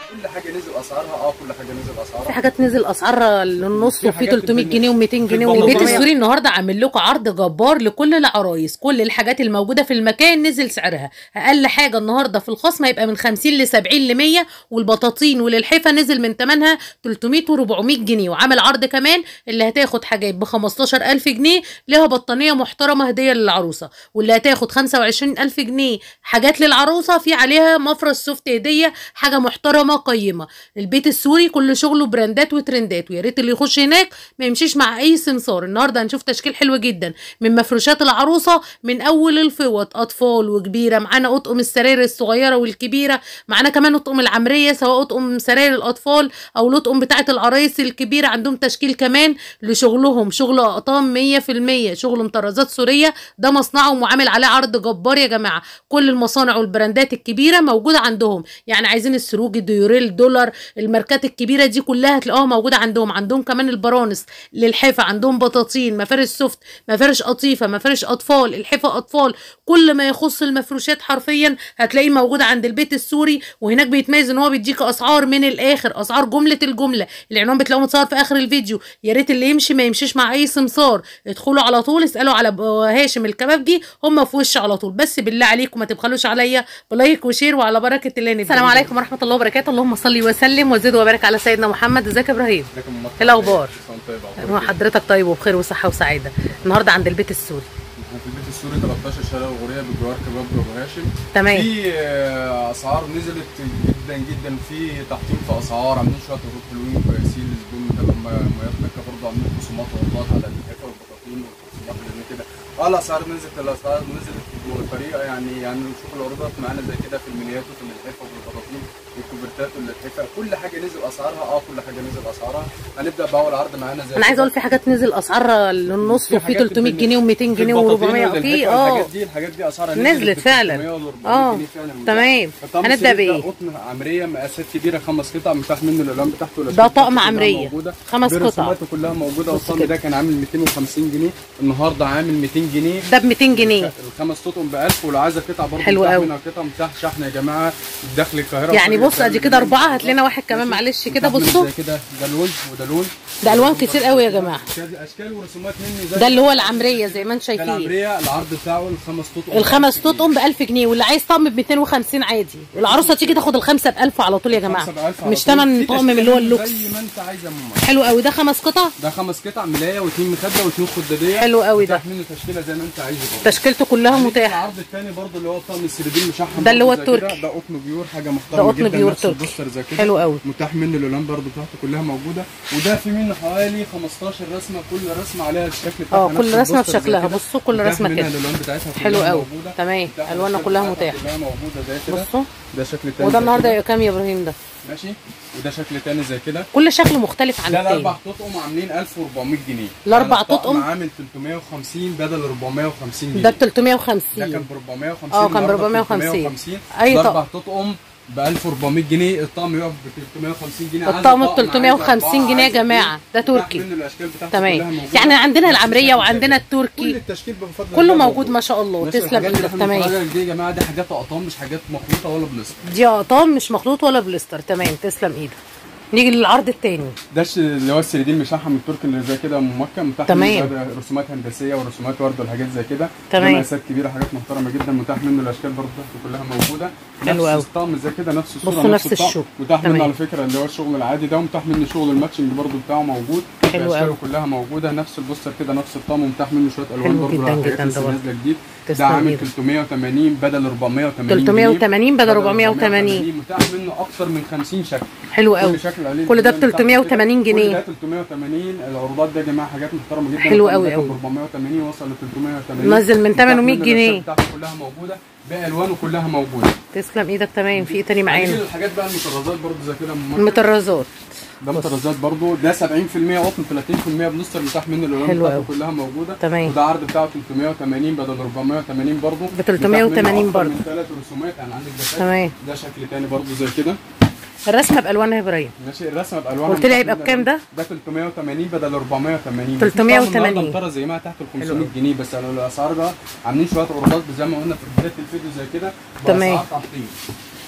كل حاجه نزل اسعارها اه كل حاجه نزل في اسعارها حاجات نزل اسعار للنص في وفي حاجات 300 في جنيه و200 جنيه البلبل البيت طبعاً. السوري النهارده عامل لكم عرض جبار لكل العرايس كل الحاجات الموجوده في المكان نزل سعرها اقل حاجه النهارده في الخصم هيبقى من 50 ل 70 ل 100 والبطاطين وللحفه نزل من ثمنها 300 و400 جنيه وعامل عرض كمان اللي هتاخد حاجات ب 15000 جنيه ليها بطانيه محترمه هديه للعروسه واللي هتاخد 25000 جنيه حاجات للعروسه في عليها مفرش سوفت هديه حاجه محترمه قيمه البيت السوري كل شغله براندات وترندات ويا ريت اللي يخش هناك ما يمشيش مع اي سمسار النهارده هنشوف تشكيل حلو جدا من مفروشات العروسه من اول الفوط اطفال وكبيره معانا اطقم السراير الصغيره والكبيره معانا كمان اطقم العمريه سواء اطقم سراير الاطفال او الاطقم بتاعه العرايس الكبيره عندهم تشكيل كمان لشغلهم شغل اقطام 100% شغل مطرزات سوريه ده مصنعهم وعامل عليه عرض جبار يا جماعه كل المصانع والبراندات الكبيره موجوده عندهم يعني عايزين السروج ديوريل دولار الماركات الكبيره دي كلها هتلاقوها موجوده عندهم عندهم كمان البرانس للحفه عندهم بطاطين مفارش سوفت مفارش قطيفه مفارش اطفال الحفه اطفال كل ما يخص المفروشات حرفيا هتلاقيه موجود عند البيت السوري وهناك بيتميز ان هو بيديك اسعار من الاخر اسعار جمله الجمله العنوان بتلاقوه متصور في اخر الفيديو يا ريت اللي يمشي ما يمشيش مع اي سمسار ادخلوا على طول اسالوا على ب- هاشم الكبابجي هم في وش على طول بس بالله عليكم ما تبخلوش عليا بلايك وشير وعلى بركه الله نبدأ السلام عليكم ورحمه الله وبركاته اللهم صل وسلم وزد وبارك على سيدنا محمد ازيك يا ابراهيم لكن ما إيه الأخبار؟ كل سنة وأنت طيب هو أخبارك إيه؟ حضرتك طيب وبخير وصحه وسعاده النهارده عند البيت السوري احنا في البيت السوري 13 شارع الغوريه بجوار كباب ابو هاشم تمام في آه، اسعار نزلت جدا جدا في تحطيم في اسعار عاملين شويه عروض حلوين كويسين الزبون متابع ما- ميات مكه برضه عاملين خصومات وعروضات على الحفا والبطاطين والخصومات اللي كده اه الاسعار نزلت الاسعار نزلت بطريقه يعني يعني نشوف العروضات معانا زي كده في المليات وفي الحفا والبطاطين والكوبرتات والحفا كل حاجه نزل اسعارها اه كل حاجه نزل اسعارها هنبدا باول عرض معانا زي انا عايزه كده. اقول في حاجات نزل اسعار للنص في وفي حاجات 300 في جنيه و200 في جنيه البطاطين و400 والحفا في اه والحاجات دي الحاجات دي اسعارها نزلت ب فعلا. 300 ولا 400 اه جنيه فعلا تمام الطقم هنبدا السرير ده بايه قطن عمريه مقاسات كبيره خمس قطع متاح منه الالوان بتاعته والأشكال ده بتاعته طقم كلها عمرية. موجودة. خمس قطع. برسوماته كلها موجوده بص والطقم كده. ده كان عامل 250 جنيه النهارده عامل 200 جنيه ده ب 200 جنيه الخمس تطقم ب 1000 ولو عايزه قطع برضه حلو متاح قوي. منها قطع متاح شحن يا جماعه داخل القاهره يعني وكل بص ادي الكلام كده ده. اربعه هات لنا واحد كمان معلش كده متاح منه بصوا زي كده ده لون وده لون ده ألوان كتير قوي يا جماعة. اشكال اشكال ورسومات مني زي ده اللي هو العمريه زي ما انتم ده شايفين العمريه العرض بتاعه الخمس تطقم الخمس ب 1000 جنيه. تطقم ب 1000 جنيه واللي عايز طقم ب 250 عادي العروسه تيجي تاخد الخمسه ب 1000 على طول يا جماعه خمسة بألف على مش طول. تمن في طقم من اللي هو تشكيلة اللوكس زي ما انت عايزه يا ماما حلو قوي ده خمس قطع ده خمس قطع ملايه واثنين مخده واثنين خداديه حلو قوي ده. متاح منه تشكيله زي ما انت عايزه برضه تشكيلته كلها هنيجي متاحه العرض الثاني برضه اللي هو الطقم السريدين مشحن ده اللي هو برضه زي كده. التركي. ده قطن بيور حاجه ده محترمه قطن جدا بيور نفس تركي. البوستر زي كده حلو قوي. متاح منه الالوان برضه بتاعته كلها موجوده وده في منه حوالي 15 رسمه كل رسمه عليها الشكل بتاعها اه، كل نفس رسمة البوستر زي بشكلها. كده. بصوا كل متاح رسمة منها كده. الالوان بتاعتها كلها حلو قوي. موجودة. تمام. متاح ألوانها الأشكال كلها بتاعتها متاحة. كلها موجوده زي كده بصوا ده شكل تاني وده زي النهارده كده. يبقى كام يا ابراهيم ده ماشي وده شكل تاني زي كده كل شكل مختلف عن ده التاني الاربع تطقم عاملين 1400 جنيه الأربع يعني الطقم تطقم؟ عامل 350 بدل 450 جنيه ده ب ده كان 350 ب 450 اه، كان ب النهاردة 450. 350 أي الاربع تطقم ب 1400 جنيه الطقم يقف ب 350 جنيه عايز الطقم ب طقم، عايز 350 أربعة، جنيه يا عايز جماعة. اتنين. ده متاح تركي. منه الاشكال بتاعته كلها تمام موجودة. يعني عندنا العمريه شكل وعندنا كل التركي التشكيل بفضل كله الله موجود ما شاء الله ماشي، تسلم الحاجات اللي ايدك احنا تمام بنتفرج دي يا جماعه دي حاجات اقطام مش حاجات مخلوطه ولا بلسر دي اقطام مش مخلوط ولا بلستر تمام تسلم ايدك نيجي للعرض التاني ده الش- اللي هو السريدين مشحم من التركي اللي زي كده من مكه متاح تمام. منه ده رسومات هندسيه ورسومات ورد وحاجات زي كده تمام. ده مقاسات كبيره حاجات محترمه جدا متاح منه الاشكال برضه بتاعته كلها موجوده حلو أوي. نفس الطقم زي كده نفس الصوره بصوا نفس الطقم. الشغل. متاح تمام. منه على فكره اللي هو الشغل العادي ده ومتاح منه شغل الماتشنج برضه بتاعه موجود حلو أشكاله أوي. كلها موجوده نفس البوستر كده نفس الطقم ومتاح منه شويه الوان حلو برضه جدا حاجات جدا لسه ده برضه. نازله جديد ده تسلم عامل إيدك. 380 بدل 480 جنيه. 380 بدل 480. متاح منه اكثر من 50 شكل حلو قوي كل شكل عليه كل ده ب ديزاين بتاعته 380 كده. جنيه. كل ده 380 العروضات دي يا جماعه حاجات محترمه جدا حلو قوي كان قوي. ب 480 وصل ل 380 نزل من متاح 800 منه جنيه. الأشكال بتاعته كلها موجوده بالوانه كلها موجوده تسلم ايدك تمام في ايه تاني هنيجي معانا للحاجات بقى المطرزات برضو زي كده من ماركة. المطرزات ده مطرزات برضو ده 70% قطن 30% بنصر متاح منه الالوان حلو بتاعته قوي. كلها موجوده تمام. وده عرض بتاعه 380 بدل 480 برضو ب 380 برضو. من ثلاث رسومات يعني عندك ده شكل تمام. ده شكل تاني برضو زي كده الرسمه بالوانها يا ابراهيم ماشي الرسمه بالوانها قلت لي متاح هيبقى منه بكام ده؟ ده 380 بدل 480 380. مطرز زي ما تحت ال 500 جنيه بس على الاسعار بقى عاملين شويه عروضات زي ما قلنا في بدايه الفيديو زي كده تمام. بأسعار تحطيم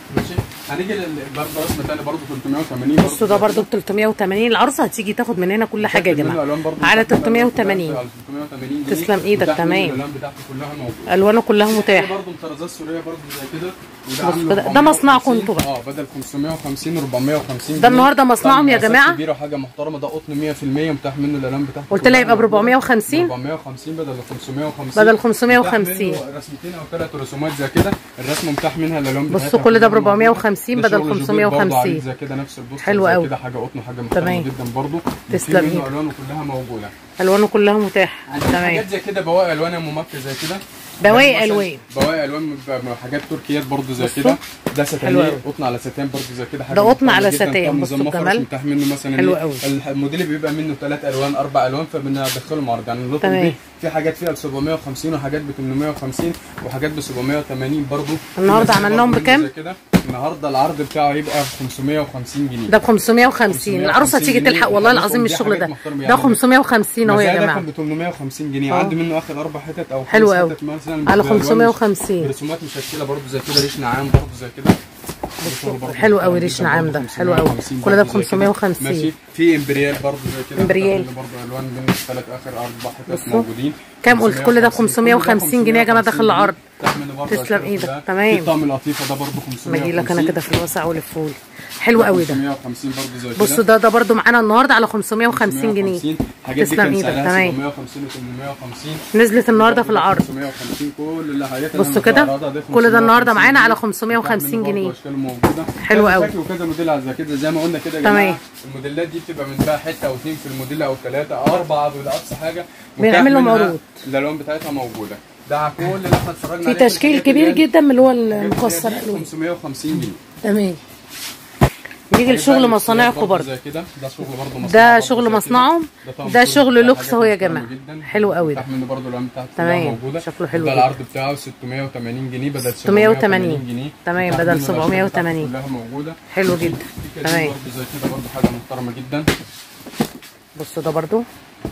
ماشي هنيجي لل- برضه رسم تاني برضه 380 برضه بصوا ده برضو ب 380 العروسه هتيجي تاخد من هنا كل حاجه يا منه جماعه ألوان برضه على متاح منه ألوان 380 على 380 جنيه تسلم إيدك، متاح منه تمام. الألوان بتاعته كلها موجودة الوانه كلها في متاحه برضه مطرزات سوريه برضه زي كده وده بص، عامله ده- ده 450. مصنعكم انتوا بقى. اه بدل 550 450 ده النهارده مصنعهم يا مقاسات جماعة؟ كبيره حاجه محترمه ده قطن 100% متاح منه الاعلان بتاعته قلت كلها لها يبقى ب موجودة. 450 450 بدل 550 بدل 550. متاح منه رسمتين او ثلاث رسومات زي كده الرسمه متاح منها الالوان بصوا بتاعتها كل ده ب كلها موجودة. 450 ده بدل شغل جوبير 550. برضه عريض زي كده نفس البوستر حلو زي قوي. كده حاجه قطن وحاجه تمام. محترمه جدا برضه تسلم في منه ايدك. الوانه كلها موجوده الوانه كلها متاحه عندنا تمام حاجات زي كده بواقي الوان يا ام مكه زي كده بواقي مثلاً ألوان. بواقي الوان ب- ب- حاجات تركيات برضو زي بصوا. كده ده حلو ستانيه أوي. قطن على ستان برضو زي كده حاجه ده قطن محترمة على جداً. ستان. طقم بصوا زي مفرش الجمال. متاح منه مثلا حلو إيه؟ أوي. الح- الموديل بيبقى منه ثلاث الوان اربع الوان فبندخلهم عرض يعني اللوت تمام. دي في حاجات فيها ب 750 وحاجات ب 850 وحاجات ب 780 برضو النهاردة في عملناهم برضو بكام؟ زي كده النهارده العرض بتاعه يبقى 550 جنيه ده ب 550 العروسه تيجي جنيه. تلحق والله العظيم دي الشغل حاجات ده محترمة ده يعني. 550 اهو يا مزايا ده جماعه كان ب 850 جنيه آه. عندي منه اخر اربع حتت او حلو خمس أوي. حتت مثلا على بألوان 550 برسومات مشكله برضو زي كده ريش نعام برضو زي كده حلو قوي ريش نعام ده حلو قوي كل ده ب 550 ماشي في امبريال برضو زي كده إمبريال. برضو الوان بين ثلاث اخر اربع حتت بصوا. موجودين كام قلت؟ كل ده ب 550 جنيه يا جماعة داخل العرض. تسلم تسلم إيدك. تمام. في طقم القطيفه ده برضو 550 ما اجي لك انا كده في الواسع والفول حلو قوي ده 550 برضو زي كده بصوا ده ده برضو معانا النهارده على 550 جنيه حاجات دي تسلم كان إيدك. سعرها تمام. 750 و 850 نزلت النهارده في العرض 550 كل اللي حاجات اللي بصوا أنا كده بعرضها دي كل ده النهارده 550 معانا على جنيه. 550 برضه جنيه اشكال موجوده حلو كذا قوي. شكل وكذا موديل على زي كده زي ما قلنا كده يا تمام. جماعه الموديلات دي بتبقى من بقى حته او اثنين في الموديل او ثلاثه او اربعه ولا اقصى حاجه بنعمل لهم متاح منها عروض. الالوان بتاعتها موجوده ده كل اللي احنا اتفرجنا في عليه تشكيل الحاجات كبير اللي هي- جدا من اللي هو الحاجات اللي هي المكسر دي الوان 550 جنيه تمام نيجي لشغل مصانعكم برضه زي كده ده شغل برضه مصنع ده برضه شغل زي كده. مصنعهم طقم ده كله شغل بتاع لوكس حاجات اهو يا محترمة جماعه جدا. حلو قوي ده متاح منه برضه الالوان بتاعته تمام. كلها موجوده شكله حلو ده جدا. العرض بتاعه 680 جنيه بدل 680 780 جنيه تمام، متاح بدل منه الأشكال 780. بتاعته كلها موجوده حلو جدا في كده تمام برضه زي كده برضه حاجه محترمه جدا بصوا ده برضو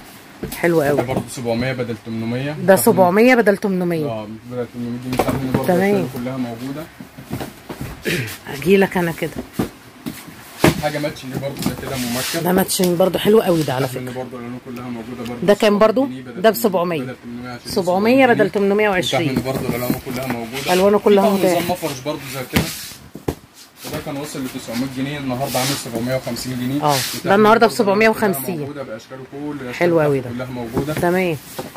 حلو ده قوي برضه 700 بدل 800 ده 700 بدل 800 اه بدل 800 جنيه متاح منه برضه تمام. الأشكال كلها موجوده اجي لك انا كده حاجه ماتشنج برضه زي كده ممكن ده ماتشنج برضو حلو قوي ده على متاح منه فكره برضه الالوان كلها موجوده برضه ده كام برضه؟ 700 بدل ده ب 800 700. بدل 820 700 بدل متاح 820 منه برضه الالوان كلها موجوده ألوانه كلها في طقم متاحة. نظام مفرش برضه زي كده وده كان وصل ل 900 جنيه النهارده عامل 750 جنيه اه، متاح ده النهارده ب منه برضه الألوان كلها 750. موجوده باشكاله كل الأشكال حلو قوي بتاعته ده. كلها موجوده تمام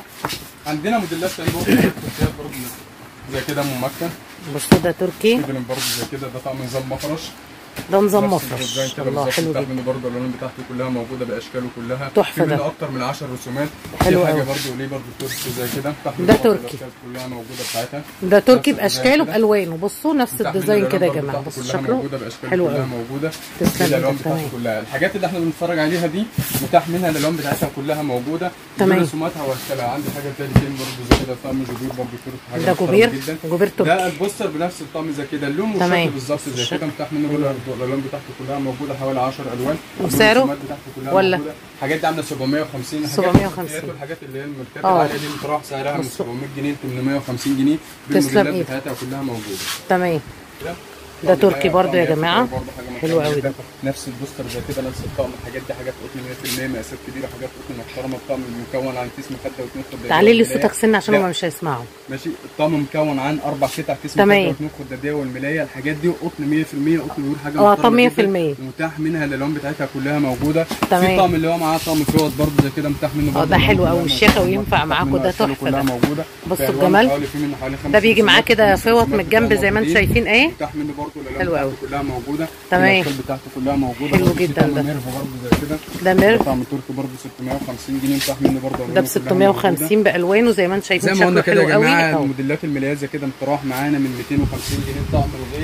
عندنا موديلات تانية برضه تركيات برضه زي كده ممكن بصوا ده تركي فيدرن برضه زي كده ده طقم نظام مفرش ده نظام نفس مفرش الديزاين كده الله بالظبط. حلو متاح جدا منه برضه الالوان بتاعته كلها موجوده باشكاله كلها تحفة في منه ده. اكتر من 10 رسومات حلو في حاجه قوي. برضه ليه برضه تركي زي كده متاح منه ده برضه تركي. الأشكال كلها موجوده بتاعتها ده تركي نفس باشكاله الديزاين كده. بالوانه بصوا نفس متاح منه الديزاين كده يا الألوان جماعه بتاعته بصوا كلها شكله موجوده باشكال حلو كلها قوي موجوده تسلم دي الالوان إيدك، بتاعته تمام. كلها الحاجات اللي احنا بنتفرج عليها دي متاح منها الالوان بتاعتها كلها موجوده تمام. دي رسوماتها واشكالها عندي حاجه تاني كده برضه زي كده طقم جوبير برضه تركي حاجه ده محترمة جوبير جدا. جوبير ده تركي البوستر بنفس الطقم زي كده اللون تمام. والشكل بالظبط زي الشكل. كده متاح منه برضه الالوان بتاعته كلها موجوده حوالي 10 الوان وسعره؟ الرسومات بتاعته كلها ولا؟ موجوده الحاجات دي عامله 750 حاجات 750. الستات والحاجات اللي هي الماركات اه. العاليه دي بتروح سعرها من بص. 700 جنيه ل 850 جنيه تسلم بالموديلات ايدك. بتاعتها كلها موجوده تمام كده. ده الطقم تركي برضو يا طقم جماعة. برضو حاجة حلو محترمة قوي جدا. ده. نفس البوستر زي كده نفس الطقم الحاجات دي حاجات قطن 100% مقاسات كبيره حاجات قطن محترمه الطقم مكون عن كيس مخده واثنين خدادين تعالي لي والملاية. صوتك سنه عشان لا، هما مش هيسمعوا ماشي الطقم مكون عن اربع قطع كيس تمام. مخده واثنين خداديه والملايه الحاجات دي قطن 100% قطن نور حاجه اه، محترمة طب جدا. 100%. ومتاح منها الالوان بتاعتها كلها موجوده تمام. في طقم اللي هو معاه طقم فوط برضه زي كده متاح منه اه، برضه ده الألوان حلو كلها قوي. الشيخة موجودة. وينفع متاح معاكوا منه ده أشكاله تحفة كلها ده. موجوده بصوا في ألوان الجمال. حوالي في منه حوالي خمس ده بيجي معاه رسومات، كده خمس فوط رسومات من الجنب كلها زي ما انتم موجودين. شايفين ايه متاح منه برضه الالوان حلو بتاعته قوي. كلها موجوده تمام. الاشكال بتاعته كلها موجوده حلو برضه في جدا طقم ده. ميرفو برضه زي كده ده ميرف طقم تركي برضه 650 جنيه متاح منه برضه ده ب ألوانه كلها موجودة. 650 بالوانه زي ما انتم زي شايفين ما قلنا شكله كده حلو يا قوي جماعه اهو الموديلات الملايه كده بتروح معانا من 250 جنيه طقم الغير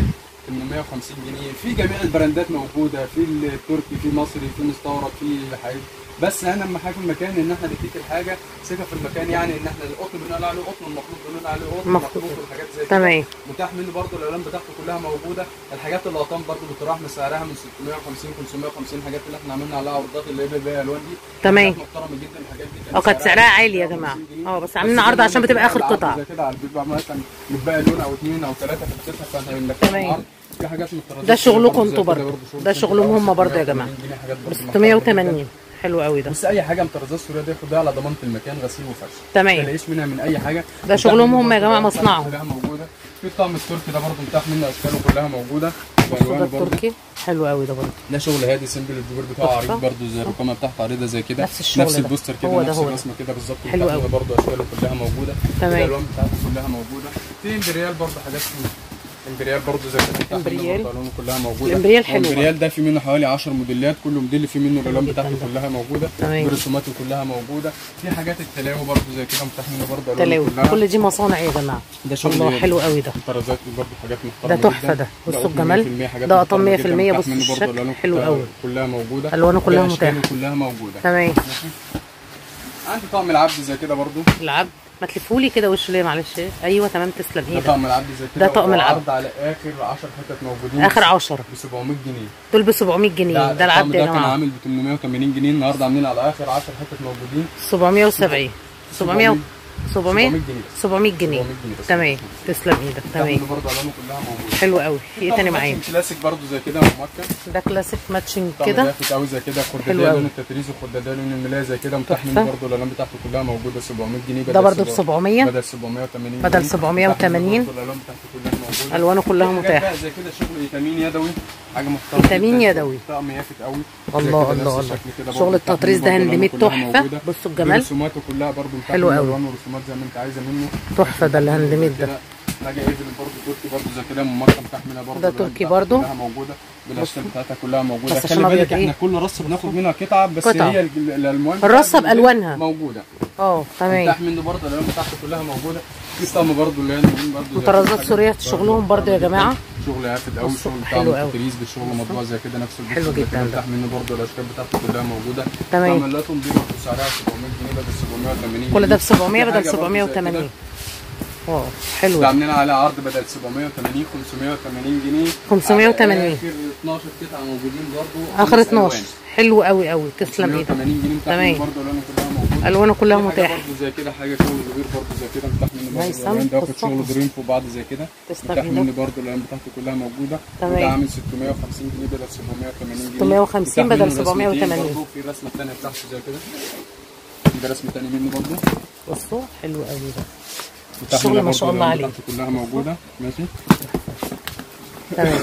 850 جنيه في جميع البراندات موجوده في التركي في مصري في مستورد في حاجات بس اهم حاجه في المكان ان احنا نديك الحاجه ثقه في المكان يعني ان احنا القطن بنقول عليه قطن المخلوط بنقول عليه قطن مخلوط. مخلوط والحاجات زي كده تمام متاح منه برضه الالوان بتاعته كلها موجوده الحاجات القطان برضه بتراح من سعرها من 650 550 حاجات اللي احنا عملنا عليها عروضات اللي هي بيها الوان دي تمام. حاجات محترمه جدا الحاجات دي اه، كانت سعرها عالي يا جماعة. 550 جنيه. اه، بس بس عاملين زي عرض ما عشان قلنا بتبقى كده آخر العرض قطعة. زي كده على بيبقى مثلا بتبقى لون او اثنين او ثلاثه في القطعه فاحنا بنلف تمام. العرض في حاجات متطرزات ده شغلكم برضه زي انتوا كده برضه. شغل ده سيمبل شغلهم برضه هم برضه يا 680 جماعة. جنيه، حاجات برضه ب محترمة 680 جدا. حلو قوي ده بس اي حاجه مطرزات سوريه دي خدها على ضمانه المكان غسيل وفرش ما تمام تلاقيش منها من اي حاجه ده شغلهم هم يا برضه جماعة الألوان مصنعهم. كلها موجوده في الطقم التركي ده برضه متاح منه اشكاله كلها موجوده بصوا ده والوانه برضه التركي حلو قوي ده برضه ده شغل هادي سيمبل الديكور بتاعه تحفة. عريض برضه زي الرقامه بتاعته عريضه زي كده نفس الشغل نفس ده. البوستر كده هو ده نفس هو ده. الرسمه كده بالظبط حلو وتحت قوي. برضه اشكاله كلها موجوده تمام. الالوان بتاعته كلها موجوده في امبريال برضه حاجات امبريال برضه زي كده تحت إمبريال. برضه الوانه كلها موجوده الإمبريال حلو الامبريال ده في منه حوالي 10 موديلات كل موديل في منه الالوان جدا بتاعته ده. كلها موجوده تمام. برسوماته كلها موجوده في حاجات التلاوي برضه زي كده متاح منه برضه الوانه تلاوي كلها كل دي مصانع يا جماعه ده شغل الله يدوي. حلو قوي ده طرازات برضه حاجات محترمه ده تحفة جدا. ده. بصوا قطن الجمال. 100% حاجات ده قطن محترمة 100% جدا. بصوا متاح منه برضه الشكل الألوان حلو كلها- قوي. كلها موجوده ألوانه كلها وأشكاله متاحة. كلها موجوده تمام ماشي عندي طقم العبد زي كده برضو العبد ما تلفولي كده وش ليه معلش ايوه تمام تسلم ده ايدك طقم العبد زي كده ده طقم وهو العبد. عرض على اخر 10 حتت موجودين اخر 10 ب 700 جنيه دول ب 700 جنيه ده العبد ده يا كان جماعه عامل ب 880 جنيه النهارده عاملين على اخر 10 حتت موجودين 770 700 700 700 جنيه 700 جنيه 700 جنيه بس. تمام تسلم ايدك تمام تمام برضه الوانه كلها موجوده حلو قوي في ايه تاني معانا كلاسيك برضه زي كده ممكن ده كلاسيك ماتشنج طقم كده لافت قوي زي كده حلو خداديه قوي. لون التتريز وخداديه لون الملايه زي كده متاح تحفة. منه برضه الالوان بتاعته كلها موجوده 700 جنيه ده برضه ب 700 700 بدل 780 بدل جنيه. 780. برضه الالوان بتاعته كلها موجوده الوانه كلها في حاجات متاحه بقى زي كده شغل ايتامين يدوي حاجه محترمه إيتامين جداً. يدوي. طقم يافت قوي زي الله كده الله نفس الله الشكل كده شغل برضه التطريز ده برضه هاند ميد الألوان كلها تحفه موجودة. بصوا الجمال برسوماته كلها برضه متاح حلو منه قوي. الوان ورسومات زي ما انت عايزه منه تحفه ده الهاند ميد ده كده حاجه ايفل برضه تركي برضه زي كده ممكن متاح منها برضه ده الألوان تركي بتاعته برضه. كلها موجوده بالاشكال بتاعتها كلها موجوده بس عشان خلي بالك أبيض إيه؟ احنا كل رصه بناخد منها قطعه بس قطعة. هي ال- الالوان الرصة بتاعت بألوانها. موجوده اه تمام متاح منه برضه الالوان بتاعته كلها موجوده في طقم برضه اللي هي النجوم برضه زي وطرازات كده. سورية برضه شغلهم برضه يا جداً. جماعة. شغل يافت قوي بصوا، شغل حلو بتاع قوي. التريز بالشغل مطبوع زي كده نفس البوكس حلو زي جدا كده ده. متاح منه برضه الاشكال بتاعته كلها موجوده تمام. تعملاتهم دي برضه سعرها 700 جنيه بدل 780 كل ده ب جنيه. 700 في بدل حاجة برضه زي 780 كده. واو حلو ده ده عاملين على عرض بدل 780 580 جنيه 580. على اخر 12 قطعه موجودين برضه اخر خمس 12 ألوان. حلو قوي قوي تسلم ايدك 580 جنيه متاح تمام. منه برضه الوانه كلها موجوده الوانه كلها في حاجة متاحه برضه زي كده حاجه شغل كبير برضه زي كده متاح منه برضه هيثم، الالوان ده واخد قصة. شغل دريم في بعض زي كده تسلم متاح ايدك. منه برضه الالوان بتاعته كلها موجوده تمام. وده عامل 650 جنيه بدل 780 جنيه 650 متاح بدل منه رسمتين 780. برضه في الرسمه الثانيه بتاعته زي كده ده رسم تاني منه برضه بصوا حلو قوي ده متاح الشغل منه ما برضه شاء الله الألوان عليه. بتاعته كلها موجوده ماشي تمام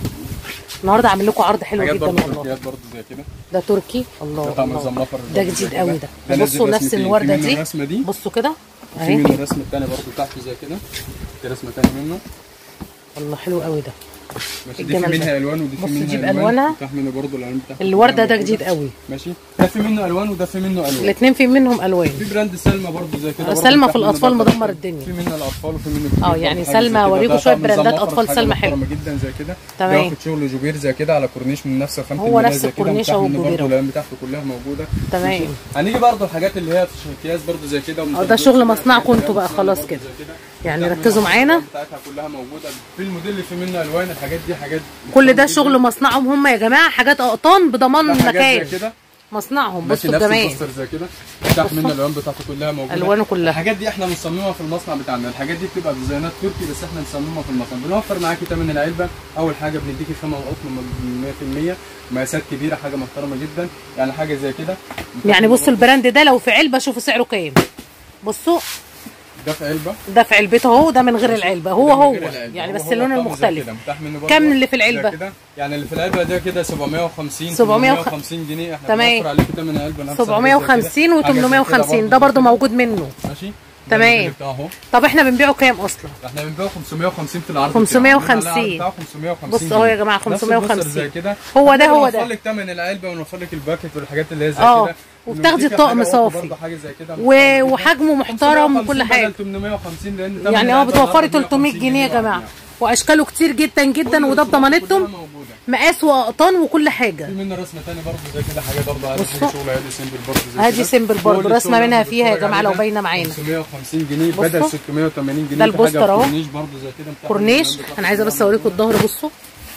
النهارده عامل لكم عرض حلو حاجات جدا برضه والله تركيات برضه زي كده ده تركي ده الله طقم الله الزملفر ده برضه زي جديد كده. قوي ده ده نازل بصوا نفس رسمتين. الورده في منه دي الرسمه دي بصوا كده في اهي منه الرسم الثاني برضه تحته زي كده في رسمه ثانيه منه الله حلو قوي ده ماشي دي في الجمال ده. منها الوان ودي في بص منها تجيب الوان ألوانها. متاح منه برضه الالوان بتاعته الورده كلها ده موجودة. جديد قوي ماشي ده في منه الوان وده في منه الوان الاثنين في منهم الوان في براند سلمى برضه زي كده آه، برضه سلمى متاح في منه الأطفال برضه مدمر في الدنيا. منها الاطفال وفي منه اه، كتير يعني برضه حاجة زي سلمى كده. اوريكم ده شوية طقم براندات زمخرف، أطفال حاجة سلمى حلوة. محترمة جدا زي كده تمام. ده واخد شغل جوبير زي كده على كورنيش من نفس خامه هو الملاية نفس زي كده، الكورنيش متاح أهو منه الجوبير برضه أهو. الالوان بتاعته كلها موجوده تمام. ماشي. هنيجي برضه الحاجات اللي هي في اكياس برضه زي كده اه، ده شغل مصنعكم انتوا بقى خلاص كده. يعني متاح ركزوا منها معانا. الألوان بتاعتها كلها موجوده في الموديل اللي في منه الوان الحاجات دي حاجات كل ده محترمة شغل جداً. مصنعهم هم يا جماعه حاجات اقطان بضمان ده حاجات مكان زي كده مصنعهم ماشي بصوا نفس الجمال البوستر زي كده متاح منه الالوان بتاعته كلها موجوده ألوانه كلها. الحاجات دي احنا بنصممها في المصنع بتاعنا الحاجات دي بتبقى ديزاينات تركي بس احنا بنصممها في المصنع بنوفر معاكي ثمن العلبه اول حاجه بنديكي خامه وقطن 100% مقاسات كبيره حاجه محترمه جدا يعني حاجه زي كده يعني بصوا البراند ده لو في علبه شوفوا سعره كام بصوا ده في علبه ده في علبته اهو ده من غير العلبه هو ده من هو غير العلبة. يعني هو بس هو اللون الطقم زي المختلف كده. متاح منه برضه كام اللي في زي العلبة؟ كده يعني اللي في العلبه ده كده 750 700 وخ- 750 جنيه احنا تمام. بنوفر عليك ثمن العلبه نفسها 750 و حاجة زي كده 850 ده برضو موجود منه ماشي تمام. ده الموديل بتاعه اهو طب احنا بنبيعه كام اصلا احنا بنبيعه 550 في العرض 550. بتاعه 550 بص اهو يا جماعة، نفس البوستر 550. زي كده هو ده، هو ده. ونوفر لك ثمن العلبه ونوفر لك الباكت والحاجات اللي هي زي اه، كده وبتاخدي ونديك الطقم حاجة صافي. برضه حاجه زي كده و- وحجمه محترم 550 وكل حاجه بدل 850 لان ثمن يعني اه العلبة بتوفري النهاردة 300 جنيه يا 150 جماعه واحد واشكاله كتير جدا يعني. جدا كل وده الرسومات بضمانتهم كلها موجودة. مقاس واقطان وكل حاجه في منه رسمه ثانيه برضه زي كده حاجه برضه عادي بصوا. شغل عادي سيمبل برضه زي هادي كده. سيمبل برضه، كل رسمة الشغل منها اللي فيها يا بتتفرج جماعة لو عليه باينة معانا. 550 جنيه بصوا. بدل 680 جنيه ده في حاجة البوستر اهو. كورنيش برضه زي كده بتاع كورنيش البراند انا عايزه بس بتاعته اوريكم الظهر بصوا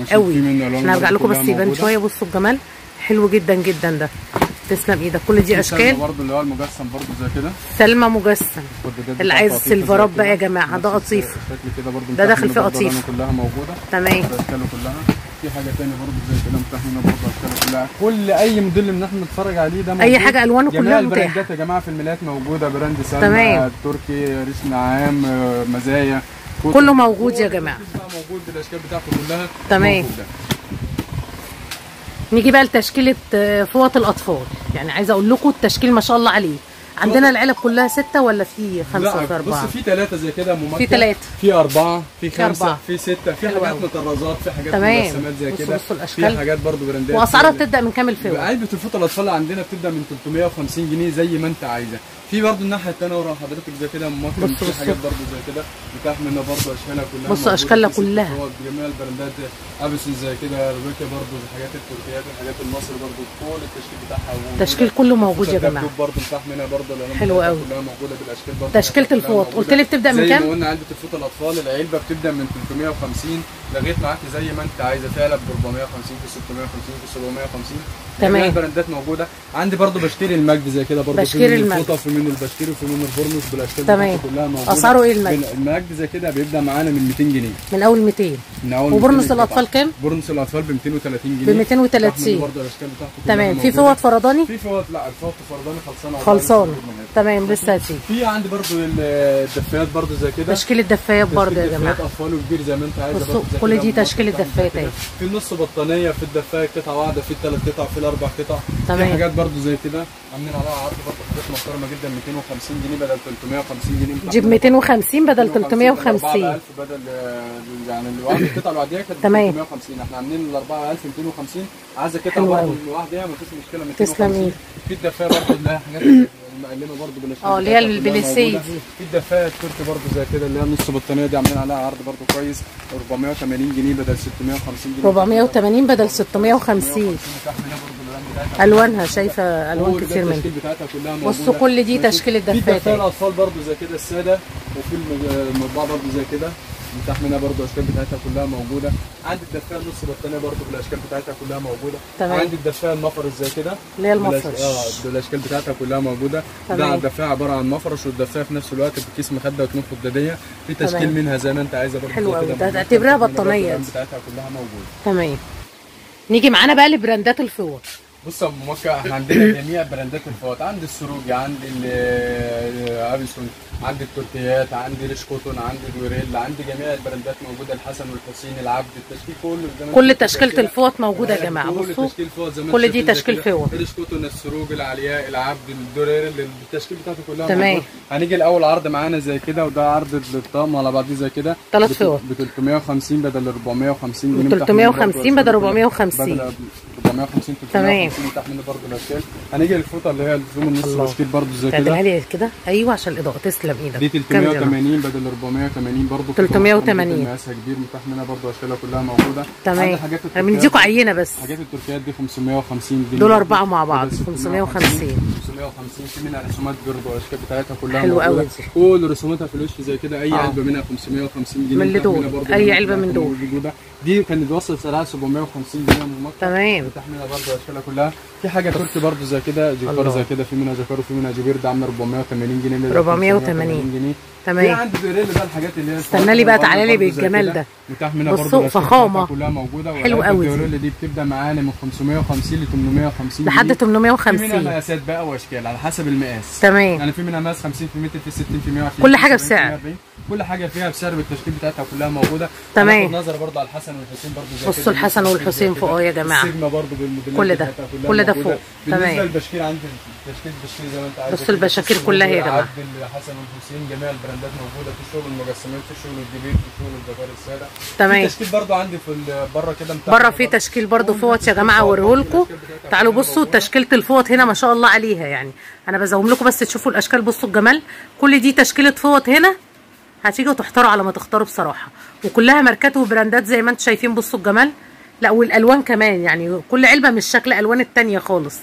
ماشي، قوي في منه ألوان احنا هرجع برضه لكم بس كلها يبان موجودة. شويه بصوا الجمال حلو جدا جدا ده تسلم ايدك كل دي اشكال برضه اللي هو المجسم برضه زي كده سلمى مجسم خد ده اللي بتاع عايز قطيفة سيلفرات زي بقى يا كده. جماعة، ده نفس قطيفة. الشكل كده برضه ده داخل متاح فيه منه برضه قطيفة. ألوانه كلها موجوده تمام اشكاله كلها في حاجه تاني برضه زي كده متاح منها برضه اشكاله كلها كل اي موديل اللي احنا بنتفرج عليه ده اي موجود. حاجه الوانه جميع كلها متاحه البراندات يا جماعه في الملايات موجوده براند سلمى تمام. تركي ريش نعام آه، مزايا كله موجود يا كل جماعة. التشكيل بقى موجود بالاشكال بتاعته كلها تمام. موجودة. نيجي بقى لتشكيله آه، فوط الاطفال يعني عايزه اقول لكم التشكيل ما شاء الله عليه عندنا العلب كلها ستة ولا في خمسة لا في أربعة؟ بص في ثلاثة زي كده ممكن في تلاتة. في أربعة في في أربعة. خمسة في ستة في حلو حاجات أوي. مطرزات في حاجات تمام. مجسمات زي بصوا كده بصوا الأشكال. في حاجات برضو براندات وأسعارها في- بتبدأ من كام الفوط؟ علبة الفوطة الأطفال عندنا بتبدأ من 350 جنيه زي ما أنت عايزة في برضو الناحية التانية ورا حضرتك زي كده ممكن بصوا في بصوا. حاجات برضو زي كده متاح منها برضو أشكالها كلها بصوا موجودة. أشكالها في ست كلها. فوط جميع البراندات أبسن زي كده ريبيكا برضو الحاجات التركيات الحاجات المصري برضو كل التشكيل بتاعها موجود. التشكيل كله موجود يا جماعة الدبدوب برضو متاح منها برضو الألوان حلو بتاعتها أوي. كلها موجودة بالأشكال برضو تشكيلة كلها الفوط موجودة. قلت لي بتبدأ من زي كام؟ ما قلنا علبة الفوط الأطفال العلبة بتبدأ من 350 لغاية معاك زي ما أنت عايزة في علب ب 450 في 650 في 750 تمام. جميع البراندات موجودة عندي برضو بشتري المجد زي كده برضو بشتري في منه المجد. الفوطة وفي منه البشتري وفي منه البورنوس بالأشكال تمام. بتاعته كلها موجودة أسعاره إيه المجد؟ المجد زي كده بيبدأ معانا من 200 جنيه من أول 200 من أول وبرنس 200 الأطفال قطعة. كام؟ برنس الأطفال ب 230 جنيه ب 230. بتحمل برضو الأشكال بتاعته كلها تمام في موجودة. فوط فرداني؟ في فوط لا الفوط فرداني خلصانة خلصانة تمام لسه هتيجي في عندي برضو الدفايات برضو زي كده تشكيل الدفايات برضه يا تشكيل جماعة دفايات اطفال وكبير زي ما انت عايزه بصوا، برضو زي كل كده دي ممكن تشكيلة تعمل دفاية زي كده. اهي. في النص بطانيه في الدفايه قطعه واحده في الثلاث قطع في الاربع قطع تمام. في حاجات برضو زي كده عاملين عليها عرض برضو حاجات محترمه جدا 250 جنيه بدل 350 جنيه جيب 250 بدل 350 4000 بدل آه، يعني الواحد القطعه العاديه كانت تمام. 350 احنا عاملين ال 4250 عايزه قطعه حلو برضو أوي. لوحدها مفيش مشكله تسلم 250 إيدك. في الدفايه برضو اللي هي حاجات المقلمه برضو بالاشكال اه، اللي هي بتاعتها كلها البليسيه موجودة. دي. في الدفايه التركي برضو زي كده اللي هي نص بطانيه دي عاملين عليها عرض برضو كويس 480 جنيه بدل 650 جنيه 480 بدل 650 متاح منها برضو الألوان بتاعتها. الوانها شايفه الوان كل ده كتير منها التشكيل بتاعتها كلها موجوده بصوا كل دي ماشي؟ تشكيل في الدفاية دفايه اهي. الاطفال برضو زي كده الساده وفي المج- المطبعه برضو زي كده متاح منها برضو الاشكال بتاعتها كلها موجوده عندي الدفايه نص بطانيه برضو بالاشكال بتاعتها كلها موجوده تمام. عندي الدفايه المفرش زي كده اللي هي بالأش- المفرش اه بالاشكال بتاعتها كلها موجوده تمام. ده الدفايه عباره عن مفرش والدفايه في نفس الوقت بكيس مخده واتنين خداديه في تشكيل تمام. منها زي ما انت عايزه برضو حلو زي أوي. كده ده موجود. تعتبرها برضو بطانية الألوان دي. بتاعتها كلها موجوده تمام نيجي معانا بقى لبراندات الفوط بص يا ابو مكه احنا عندنا جميع براندات الفوط عندي السروجي عندي ال- ابيسون عندي التركيات عندي ريش كوتون عندي دويريل عندي جميع البراندات موجوده الحسن والحسين العبد التشكيل كله زي ما كل انت شايف تشكيله كده. الفوط موجوده يا جماعه كل بصوا تشكيل فوط زي ما كل انتم دي شايفين زي تشكيل كده. فوط. ريش كوتون السروج العلياء العبد الدوريرل التشكيل بتاعته كلها تمام. موجود. هنيجي الاول عرض معانا زي كده وده عرض للطقم على بعضيه زي كده تلات بت- فوط. ب 350 بدل 450 جنيه من متاح منه برضه 350 بدل الأشكال 450. بدل 450 تمام. 350 متاح منه برضه الاشكال هنيجي للفوطه اللي هي الزوم النص الله. تشكيل برضه زي تعدلها كده لي كده ايوه عشان الاضاءه تسلم ايدك دي كام جرام؟ 380 بدل 480 برضه 380. مقاسها كبير متاح منها برضه اشكالها كلها موجوده تمام عندي حاجات انا التركيات بنديكوا دي- عينه بس حاجات التركيات دي 550 جنيه دول برضه. أربعة مع بعض، بدل 550. 550 في منها رسومات برضه والاشكال بتاعتها كلها حلو موجودة. قوي دي. كل رسوماتها في الوش زي كده اي آه. علبه منها 550 جنيه من اللي متاح دول. منها برضه أي الألوان علبة من بتاعتها دول. موجوده دي كانت بتوصل سعرها 750 جنيه من المكتب تمام متاح منها برضه اشكالها كلها في حاجه تركي برضه زي كده جيكار الله. زي كده في منها جاكار وفي منها جبير ده عامله 480 جنيه بدل 480 جنيه في تمام عندي دوريل بقى الحاجات اللي هي استنى لي بقى برضه تعالى لي برضه زي بالجمال كده. ده. متاح منها بصوا، برضه الأشكال فخامة. بتاعتها كلها موجوده حلو وعلبة قوي دي. الدوريل دي بتبدا معانا من 550 ل 850 لحد جنيه. في منها 850 مقاسات بقى واشكال على حسب المقاس تمام يعني في منها مقاس 50 في متر في 60 في 120 كل في حاجة 70 في بسعر. 140. كل حاجه فيها بسعر بالتشكيل بتاعتها كلها موجوده تمام. هناخد نظره برضه على الحسن والحسين برضه زي بصوا كده. الحسن التشكيل والحسين زي فوق كده. أهو يا جماعة. السيجما برضه بالموديلات كل ده. بتاعتها كلها كل ده موجودة. فوق. بالنسبه تمام. للبشكير عندي تشكيل بشكير زي ما انت عايز بصوا كده. البشاكير الشغل كلها يا جماعة. العبد الحسن والحسين جميع البراندات موجوده في شغل المجسمات في شغل الجبير في شغل الجبار الساده تمام. في تشكيل برضه عندي في ال- بره كده متاح بره في تشكيل برضو فوط يا جماعه اوريهولكم تعالوا بصوا تشكيله الفوط هنا ما شاء الله عليها يعني انا بزوم لكم بس تشوفوا الاشكال بصوا الجمال كل دي تشكيله فوط هنا هتيجوا تحتاروا على ما تختاروا بصراحه وكلها ماركات وبراندات زي ما انتم شايفين بصوا الجمال لا والالوان كمان يعني كل علبه مش شكل الوان التانية خالص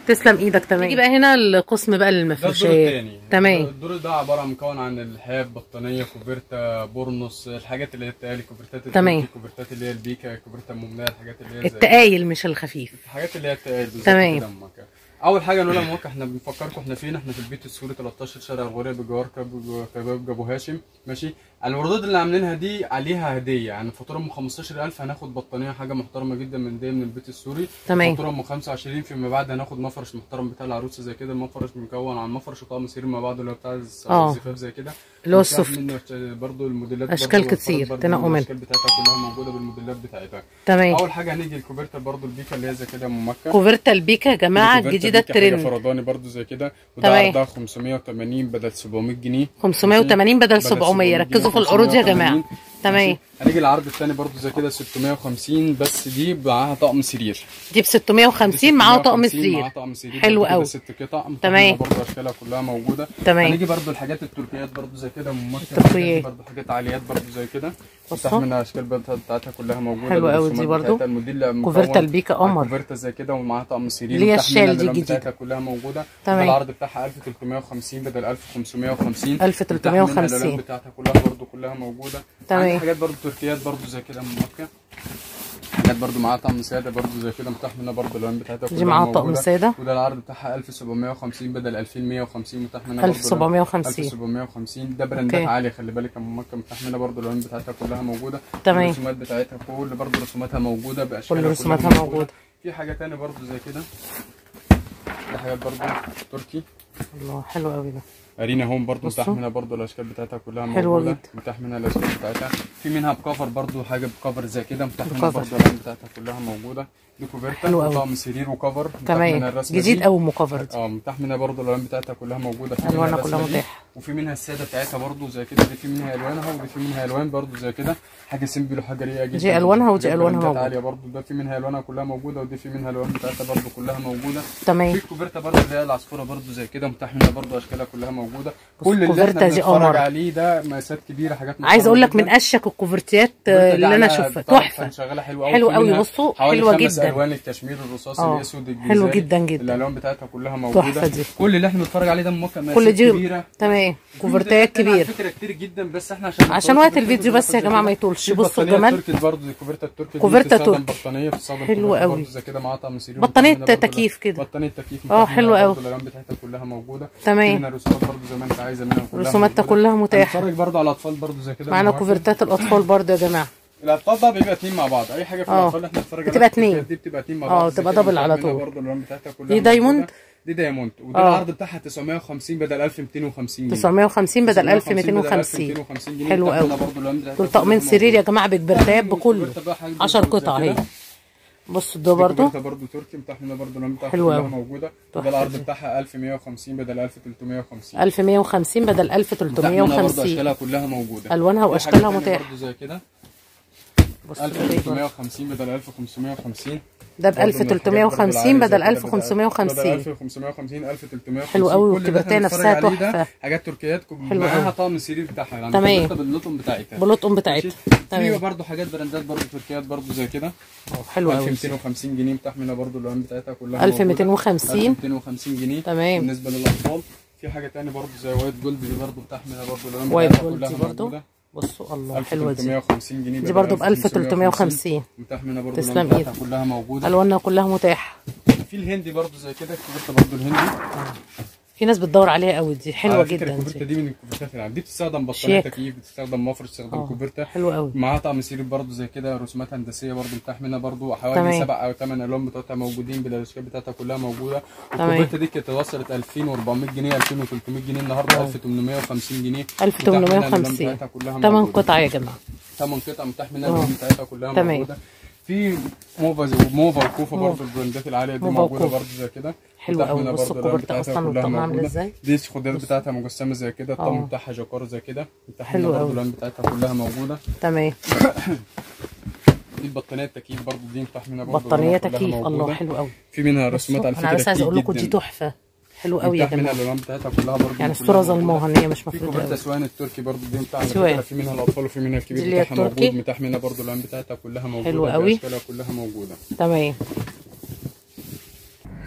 تسلم ايدك تمام نيجي بقى هنا القسم بقى ده الدور للمفروشات التاني تمام الدور ده عباره عن مكون عن اللحاف بطانيه كوفرتا بورنوس الحاجات اللي هي التقالي كوفرتات تمام. التركي، كوفرتات اللي هي البيكا كوفرتا الممنيه الحاجات اللي هي زي التقايل مش الخفيف الحاجات اللي هي التقال بالظبط تمام. كده أمك. اول حاجه نقولها موقع احنا بنفكركم احنا فين احنا في البيت السوري 13 شارع الغوريه بجوار كب- كباب جابو هاشم ماشي الوردات اللي عاملينها دي عليها هديه يعني فاتوره ام 15000 هناخد بطانيه حاجه محترمه جدا من دي من البيت السوري تمام. فاتوره ام 25 فيما بعد هناخد مفرش محترم بتاع العروسه زي كده المفرش مكون عن مفرش وطقم سرير مع بعض اللي هو بتاع آه. الزفاف زي كده اللي هو متاح السوفت. منه برضو الموديلات أشكال برضو كتير، برضو تنقوا منها. الاشكال بتاعتها كلها موجوده بالموديلات بتاعتها تمام اول حاجه هنيجي الكوفرتا برضو البيكا اللي هي زي كده ام مكه كوفرتا البيكا يا جماعه الكوفرتا الجديده دي كحاجة الترند فرداني برضو زي كده وده تمام. عرضها 580 بدل 700 جنيه 580 بدل 700 ركزوا في العروض يا جماعه 580. تمام ماشي. هنيجي العرض الثاني برضو زي كده 650 بس دي معاها طقم سرير دي ب 650 معاها طقم 650 معاها سرير طقم سرير حلو برضو كده قوي. ست قطع تمام. برضو اشكالها كلها موجوده تمام. هنيجي برضو الحاجات التركيات برضو زي كده ممكن التركيات. برضو حاجات عاليات برضو زي كده بصوا. مفتاح منها اشكال بتاعتها بتاعتها كلها موجوده حلو قوي بالرسومات دي برضو. بتاعتها. الموديل مكون كوفرتا البيكا على قمر. كوفرتا زي كده ومعاها طقم سرير اللي هي مفتاح منها الشال دي الألوان الجديدة. بتاعتها كلها موجوده تمام. ده العرض بتاعها 1350 بدل 1550 1350. مفتاح منها الألوان بتاعتها كلها برضو كلها موجوده تمام. عندي حاجات برضو تركيات برضو زي كده من مكه حاجات برضو معاها طقم ساده برضو زي كده متاح منها برضو الالوان بتاعتها دي كلها معاها طقم موجودة. سادة. وده العرض بتاعها 1750 بدل 2150 متاح منها برضو 1750. 1750 ده براندات أوكي. عاليه خلي بالك يا ام مكه متاح منها برضو الالوان بتاعتها كلها موجوده تمام. الرسومات بتاعتها كل برضو رسوماتها موجوده باشكالها كل رسوماتها كلها موجودة. في حاجه تاني برضو زي كده دي حاجات برضو تركي الله حلو قوي ده ارينا هوم برضو متاح بصوا. منها برضو الاشكال بتاعتها كلها حلوة موجوده جدا. متاح منها الاشكال بتاعتها في منها بكفر برضو حاجه بكفر زي كده متاح منها بكفر. برضو الالوان بتاعتها كلها موجوده دي كوفرتا حلو أوي. وطقم سرير وكفر متاح منها تمام الرسمه جديد دي. قوي مكفر دي اه متاح منها برضو الالوان بتاعتها كلها موجوده في ألوانها منها كلها الرسمة دي. متاحة. وفي منها الساده بتاعتها برضو زي كده دي في منها الوانها ودي في منها الوان برضو زي كده حاجه سيمبل وحاجه رقيقه جدا دي ألوانها ودي حاجات ألوانها براندات موجودة. عاليه برضو ده في منها الوانها كلها موجوده ودي في منها الالوان بتاعتها برضو كلها موجوده تمام في كوفرتا برضو اللي هي العصفوره برضو زي كده متاح منها برضو اشكالها كلها موجوده كل اللي الكوفرتا احنا دي بنتفرج قمر. عليه ده مقاسات كبيره حاجات عايز اقول لك من محترمة اشك الكوفرتيات جداً. آه، اللي انا الكوفرتا اشوفها على تحفه كان شغاله حلوه قوي حلو في قوي، منها بصوا، حوالي حلوة خمس جدا. الوان الكشمير الرصاصي آه، الاسود الجزائي حلو جدا جدا. الالوان بتاعتها كلها موجوده تحفة دي. كل اللي احنا بنتفرج عليه ده موقع مقاسات كل دي كبيره تمام في كوفرتيات موديلات تانية على كبيره فكره كتير جدا بس احنا عشان عشان نطولش وقت في الفيديو بس يا زي جماعة كده. ما يطولش. في بصوا بطانية الجمال. تركي برضه دي كوفرتا التركي دي كوفرتا بتستخدم تركي. بطانيه بتستخدم حلو كوفرتا قوي. برضه زي كده معاها طقم سرير بطانية ومتحملة برضه تكييف كده. بطانيه تكييف اه، متحملة حلو برضه قوي. الالوان بتاعتها كلها موجوده تمام. في منها رسومات برضه زي ما انت عايزه منها كلها رسوماتها موجودة. كلها متاحة. هنتفرج برضه على الاطفال برضه زي كده معانا بالمواقف. كوفرتات الاطفال برضه يا جماعه الاطفال بقى بيبقى اتنين مع بعض اي حاجه في اه. الاطفال احنا بنتفرج بتبقى عليها اتنين. دي بتبقى اتنين مع اه، بعض زي تبقى كده. دبل على متحملة طول. برضه الالوان بتاعتها كلها دي دايموند؟ موجودة. دي دايموند وده اه. العرض بتاعها 950 بدل 1250 جنيه 950 بدل 1250 1250 جنيه. حلو بتاعتنا قوي برضه الألوان بتاعتها دول كلها طقمين موجودة. سرير يا جماعه بكبرتاب بكله والكوفرتا بقى حاجة 10 برضه زي قطع كده. اهي بصوا ده دي برضه كوفرتا برضه تركي متحمله برضه الألوان بتاعتها حلو كلها قوي. موجوده تحفة وده العرض دي. بتاعها 1150 بدل 1350 1150 بدل متحملة برضه 1350 اشكالها كلها موجوده ألوانها في وأشكالها حاجة تانية متاحة. برضه زي كده بصوا ده إيه برضه. 1350 بدل 1550 ده ب 1350 بدل 1550 1550 1350 حلو قوي كل اللي والكبرتية احنا نفسها بنتفرج عليه ده تحفة. حاجات تركيات حلو معاها قوي. طقم السرير بتاعها يعني تمام. كوفرتا باللطم بتاعتها باللطم بتاعتها ماشي؟ في تمام برضه حاجات براندات برضه تركيات برضه زي كده أه، حلو قوي 1250 جنيه متحمله برضه الالوان بتاعتها كلها 1250 1250 جنيه تمام. بالنسبه للاطفال في حاجه تاني برضه زي وايت جولد دي برضه بتحمل برضه الالوان وايت بتاعتها جولد كلها دي برضه موجودة. بصوا الله حلوه دي 1350 جنيه دي برضه ب 1350 متحمله برضه تسلم الالوان بتاعتها إيدك. كلها موجوده الوانها كلها متاحه في الهندي برضه زي كده الكوفرتا برضه الهندي في ناس بتدور عليها قوي دي حلوه على فكرة جدا الكوفرتا دي دي من الكوفرتات العادية دي بتستخدم بطانية شيك. تكييف بتستخدم مفرش بتستخدم اه كوفرتا حلو قوي معاها طقم سرير برضه زي كده رسومات هندسيه برضه متحمله برضه حوالي تمام. سبع او ثمان الوان بتوعتها موجودين بالاشكال بتاعتها كلها موجوده تمام. الكوفرتا دي كانت وصلت 2400 جنيه 2300 جنيه النهارده اه. 1850 جنيه 1850 بتاعتها كلها 8 موجودة. قطع يا جماعه 8 قطع متحمله اه. الالوان بتاعتها كلها تمام. موجوده في موفا زي موفا وكوفا موفا. برضه البراندات العاليه دي موفا موجوده وكوفا. برضه زي كده حلو متحملة قوي. بصوا برضه الألوان الكوفرتا بتاعتها أصلاً كلها والطقم عاملة موجودة. إزاي. دي الخدات بتاعتها مجسمه زي كده الطقم اه. بتاعها جاكار زي كده متحمله حلو برضه قوي. الالوان بتاعتها كلها موجوده تمام دي البطانيه التكييف برضه دي متحمله برضه بطانيه الألوان كلها تكييف موجودة. الله حلو قوي في منها رسومات على انا فكره بس عايزه اقول لكم كتير دي جدا تحفه حلو قوي يا متحمله جماعه الالوان بتاعتها كلها برضه يعني كلها الصوره موجودة. ظلموها ان هي مش في مفروضه كوفرتا قوي سوان التركي برضه دي بتاع على سوان. فكره في منها الاطفال وفي منها الكبير دي اللي هي بتاعها التركي. موجود متحمله برضه الالوان بتاعتها كلها موجوده حلو قوي. بأشكالها كلها موجوده تمام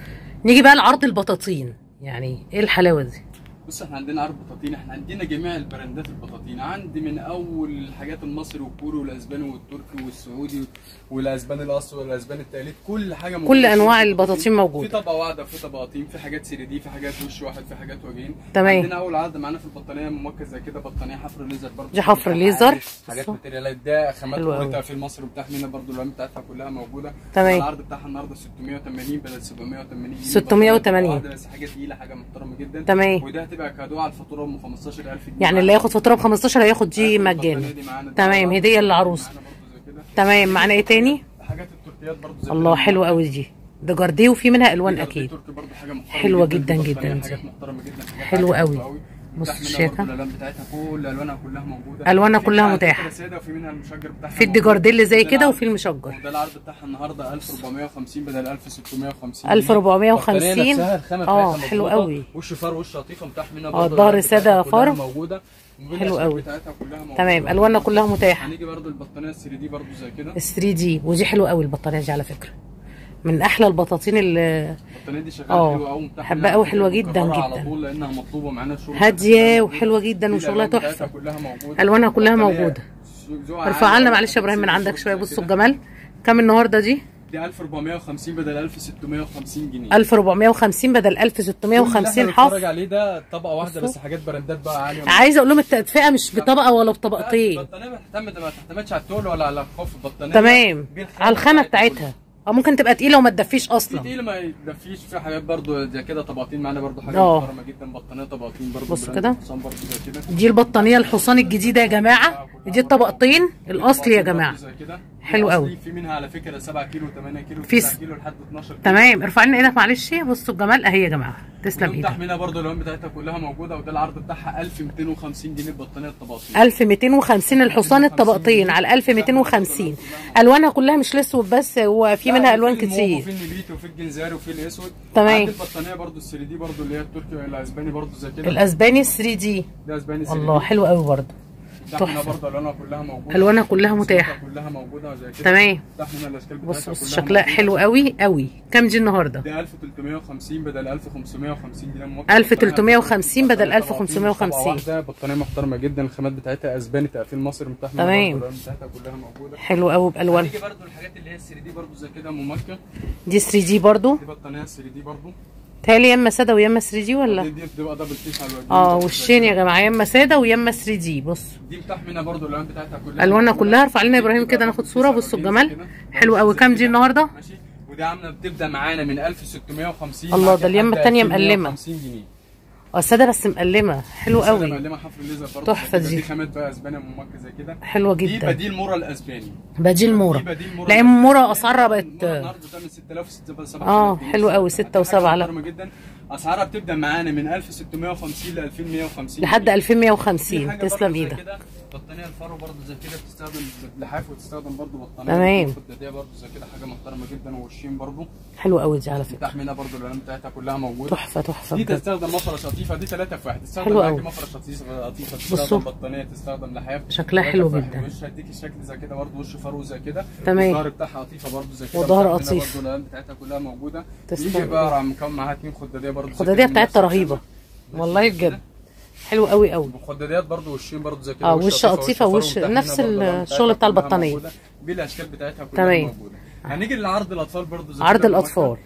نيجي بقى لعرض البطاطين يعني ايه الحلاوه دي بص احنا عندنا عرض بطاطين احنا عندنا جميع البراندات البطاطين عندي من اول الحاجات المصري والكوري والاسباني والتركي والسعودي والاسباني الاصلي والاسباني التقليد كل حاجه موجودة كل في انواع البطاطين. البطاطين في موجوده طبقه واحده في طبقتين في حاجات 3 دي في حاجات وش واحد في حاجات وجهين تمام. عندنا اول عرض معانا في البطانيه ممكن زي كده بطانيه حفر ليزر برضه دي حفر ليزر. حاجات بصوا. ماتيريالات ده خامات حلو أوي. قريتها في مصر وبتحمينا برضه الالوان بتاعتها كلها موجوده تمام. العرض بتاعها النهارده 680 بدل 780 جنيه 680. بطانية واحدة بس حاجه تقيله حاجه محترمه جدا تمام. وده هتبقى كادو على الفاتوره ام 15000 جنيه يعني اللي ياخد فاتوره ب 15 هياخد دي هياخد مجاني البطانية دي معانا. تمام هديه للعروسه معانا برضه زي كده تمام معانا ايه تاني حاجات التركيات برضه زي الله كده. حلو قوي دي ده جارديه وفي منها الوان دي اكيد تركي برضه حاجه محترمه حلوة جدا البطانية جدا دي. حاجات محترمه جدا حاجات حلوة عاجبة قوي. قوي. بص متاح منها الشياكة. برضه الالوان بتاعتها كل الوانها كلها موجوده ألوانها في كلها منها متاحة. فكرة ساده وفي منها المشجر بتاعها في موجود. الديجارديه اللي زي وده كده العرض- وفي المشجر وده العرض بتاعها النهارده 1450 بدل 1650 1450 البطانية نفسها الخامة اه بتاعتها حلو مظبوطة. قوي وش فار وش لطيفه متاح منها اه برضه الظهر الألوان سادة بتاعتها كلها فار. موجوده وبين حلو الأشكال قوي. بتاعتها كلها موجودة. تمام الوانها كلها متاحه هنيجي برضه البطانيه 3 دي برضه زي كده ال 3 دي ودي حلوه قوي البطاريه دي على فكره من احلى البطاطين اللي البطانيه دي شغاله اه. حلوه قوي متاح بحبها منها قوي، حلوة مكررة جدا على جدا. طول لانها مطلوبه معانا الشغل هاديه بتاعتها وحلوه جدا دي وشغلها الألوان بتاعتها تحفه كلها موجوده الوانها كلها البطانية موجوده ذوقها ارفع عالي لنا أوي. معلش يا ابراهيم من بص عندك زي شويه بصوا كده. الجمال كام النهارده دي دي 1450 بدل 1650 جنيه 1450 بدل 1650 اللي حف بتتفرج عليه ده طبقه واحده بصوا. بس حاجات براندات بقى عاليه عايزه اقول لهم التدفئه مش بطبقه ولا بطبقتين البطانيه بتعتمد ما تعتمدش على التول ولا على الخوف البطانيه تمام دي على الخامه بتاعتها او ممكن تبقى تقيله وما تدفيش في اصلا تقيل ما يدفيش في حاجات برضو زي كده طبقتين معانا برضو حاجه اه. محترمه جدا بطانيه طبقتين برضو بص براند كده. حسام برضو زي كده دي البطانيه الحصان الجديده يا جماعه دي الطبقتين الاصل يا برضو جماعه زي كده. حلو الأصلي قوي. في منها على فكره 7 كيلو 8 كيلو في 9 س- كيلو لحد 12 كيلو تمام ارفع لنا ايدك معلش بصوا الجمال اهي يا جماعه تسلم تسلم ايدك منها برضو الالوان بتاعتها كلها موجوده وده العرض بتاعها 1250 جنيه البطانيه الطبقتين 1250 الحصان الطبقتين على 1250 الوانها كلها مش الاسود بس وفي لا، منها الوان وفي الموف كتير وفي النبيتي وفي الجنزاري وفي الاسود تمام. عندي البطانيه برضو ال 3 دي برضو اللي هي التركي الاسباني برضو زي كده الاسباني 3 دي ده اسباني 3 الله حلو قوي برضه تحمنا تحفة. برضه الوانها كلها موجوده ألوانها كلها متاحة. الصوصات كلها موجوده زي كده تمام تحمنا الاشكال بتاعتها بص بص كلها شكلها موجودة. حلو قوي قوي كام دي النهارده ده 1350 بدل 1550 جنيه موقع 1350 بدل بطانية 1550. طبعا واحدة، بطانيه محترمه جدا الخامات بتاعتها اسباني تقفيل مصر متاحه تمام. الالوان بتاعتها كلها موجوده حلو قوي بالوان هنيجي برضه الحاجات اللي هي 3 دي برضه زي كده ام مكه دي 3 دي برضو دي بطانيه 3 دي برضه تهيألي يا اما ساده ويا اما 3 دي ولا دي دي بتبقى دبل بيس على الوجه اه وشين يا جماعه يا اما ساده ويا اما 3 دي بص دي بتحمينا برضه الالوان بتاعتها كلها الوانها موجودة. كلها ارفع لنا يا دي ابراهيم بتبقى كده دبل ناخد بيس صوره على بصوا الوجه الجمال كده. حلو قوي زي كام دي كده. النهارده ماشي ودي عامله بتبدا معانا من 1650 الله، معاك ده اليمة لحد التانية مقلمة. 2150 جنيه اه الساده بس مقلمه حلو السادة قوي مقلمه حفر الليزر برضه تحفة زي كده. دي. دي خامات بقى اسبانيا من مكه زي كده حلوه دي جدا بديل مورا الاسباني بديل مورا دي بديل مورا لا الأسباني. مورا اسعارها مورا بقت النهارده تعمل 6000 7000 اه، حلو قوي، ستة وسبعة، لا. جدا اسعارها بتبدا معانا من 1650 ل 2150 لحد جنيه. 2150 في حاجة برضه تسلم زي ايدك كده بطانيه الفارو برضه زي كده بتستخدم لحاف وتستخدم برضه بطانيه تمام. خداديه برضه زي كده حاجه محترمه جدا ووشين برضه حلوه قوي دي على فكره تحمينا برضه الالوان بتاعتها كلها موجوده تحفه تحفه دي بجد تستخدم مفرش قطيفه دي ثلاثة في واحد تستخدم حلو معاكي أوي. مفرش قطيفه قطيفه بصوا. تستخدم بطانيه تستخدم لحاف شكلها ثلاثة حلو في واحد. جدا. وش هديك الشكل زي كده برضه وش فرو زي كده تمام. الظهر بتاعها قطيفه برضه زي كده وظهر بتاعتنا قطيف. برضه الالوان بتاعتها كلها موجوده تسلم يجي إيدك. بقى مكون معاها اتنين خداديه برضه زي الخداديه كده من بتاعتها نفس رهيبه الخامة. والله بجد حلو قوي قوي وخداديات برضه وشين برضه زي كده اه، وش قطيفة فرو ووش- وتحمينا نفس برضه الألوان الشغل بتاعتها بتاع كلها البطانية. موجودة. بالاشكال بتاعتها كلها تمام. موجوده هنيجي لعرض الاطفال برضه زي عرض كده الاطفال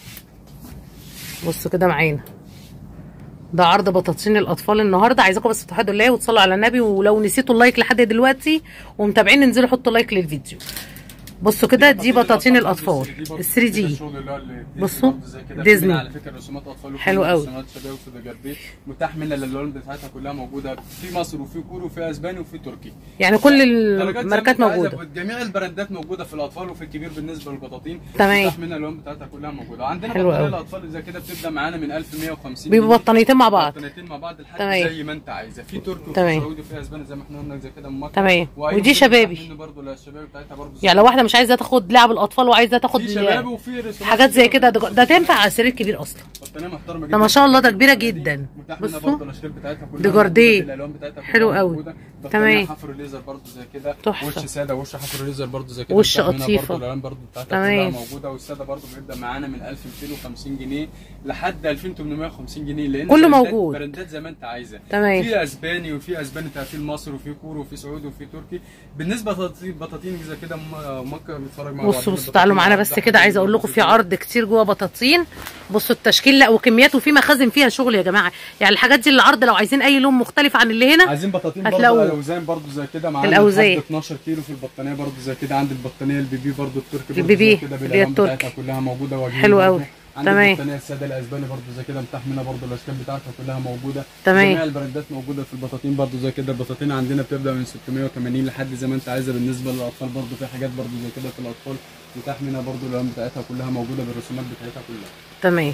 بصوا كده معانا ده عرض بطاطين الاطفال النهارده عايزاكم بس توحدوا الله وتصلوا على النبي ولو نسيتوا اللايك لحد دلوقتي ومتابعين انزلوا حطوا لايك للفيديو بصوا كده دي بطاطين الاطفال ال 3 دي بصوا، ديزني ديزني. على فكره رسومات اطفال وفي حلو قوي. رسومات شباب وفي دجاجبيه متاح منها الالوان بتاعتها كلها موجوده في مصر وفي كوري وفي اسباني وفي تركي يعني كل درجات زي ما الماركات انت عايزة، موجوده جميع البراندات موجوده في الاطفال وفي الكبير بالنسبه للبطاطين تمام. متاح منها الالوان بتاعتها كلها موجوده عندنا حلو بطانيه قوي. الاطفال زي كده بتبدا معانا من 1150 بيبقوا جنيه. بطانيتين مع بعض بطانيتين مع بعض لحد تمام. زي ما انت عايزه في تركي وفي تمام. سعودي وفي اسباني زي ما احنا قلنا زي كده أم مكة. تمام. وأي ودي حاجة شبابي. بتاعت منه برضه لا الشبابي بتاعتها برضه يعني لو واحده مش عايزه تاخد لعب الاطفال وعايزه تاخد في ال- شباب وفي رسومات حاجات زي كتيرة كده في ده, ده تنفع على سرير كبير اصلا بطانيه محترمه ده ما شاء الله ده كبيرة البطانية دي جدا. متاح منها بصوا. برضه الاشكال بتاعتها كلها دي جارديه. موجودة، الالوان بتاعتها كلها حلو قوي. موجودة. بطانية تمام. حفر ليزر برضه زي كده تحفة. وش ساده وش حفر ليزر برضه زي كده وش متاح منها قطيفة. برضه الالوان برضه بتاعتها تمام. كلها موجوده والساده برضه بيبدا معانا من 1250 جنيه لحد 2850 جنيه لان كله براندات- موجود. براندات زي ما انت عايزه تمام. في اسباني وفي اسباني تقفيل مصر وفي كوري وفي سعودي وفي تركي بالنسبه لبطاطين بطاطين زي كده م- مكه بيتفرج مع بصوا بعض. بصوا تعالوا معانا بس كده عايزه اقول لكم في عرض كتير جوه بطاطين بصوا التشكيل لا وكميات وفي مخازن فيها شغل يا جماعه يعني الحاجات دي العرض لو عايزين اي لون مختلف عن اللي هنا عايزين بطاطين برضه هتلاقوه. الاوزان برضه زي كده معانا الأوزان. لحد 12 كيلو في البطانيه برضه زي كده عند البطانيه البيبي برضه التركي برضه البيبي، زي كده اللي هي بالالوان التركي. بتاعتها كلها موجوده واجهين حلو برضه. قوي. عند تمام. البطانيه الساده الاسباني برضه زي كده متاح منها برضه الاشكال بتاعتها كلها موجوده تمام. جميع البراندات موجوده في البطاطين برضه زي كده البطاطين عندنا بتبدا من 680 لحد زي ما انت عايزه بالنسبه للاطفال برضه في حاجات برضه زي كده في الاطفال متاح منها برضه الالوان بتاعتها كلها موجوده بالرسومات بتاعتها كلها تمام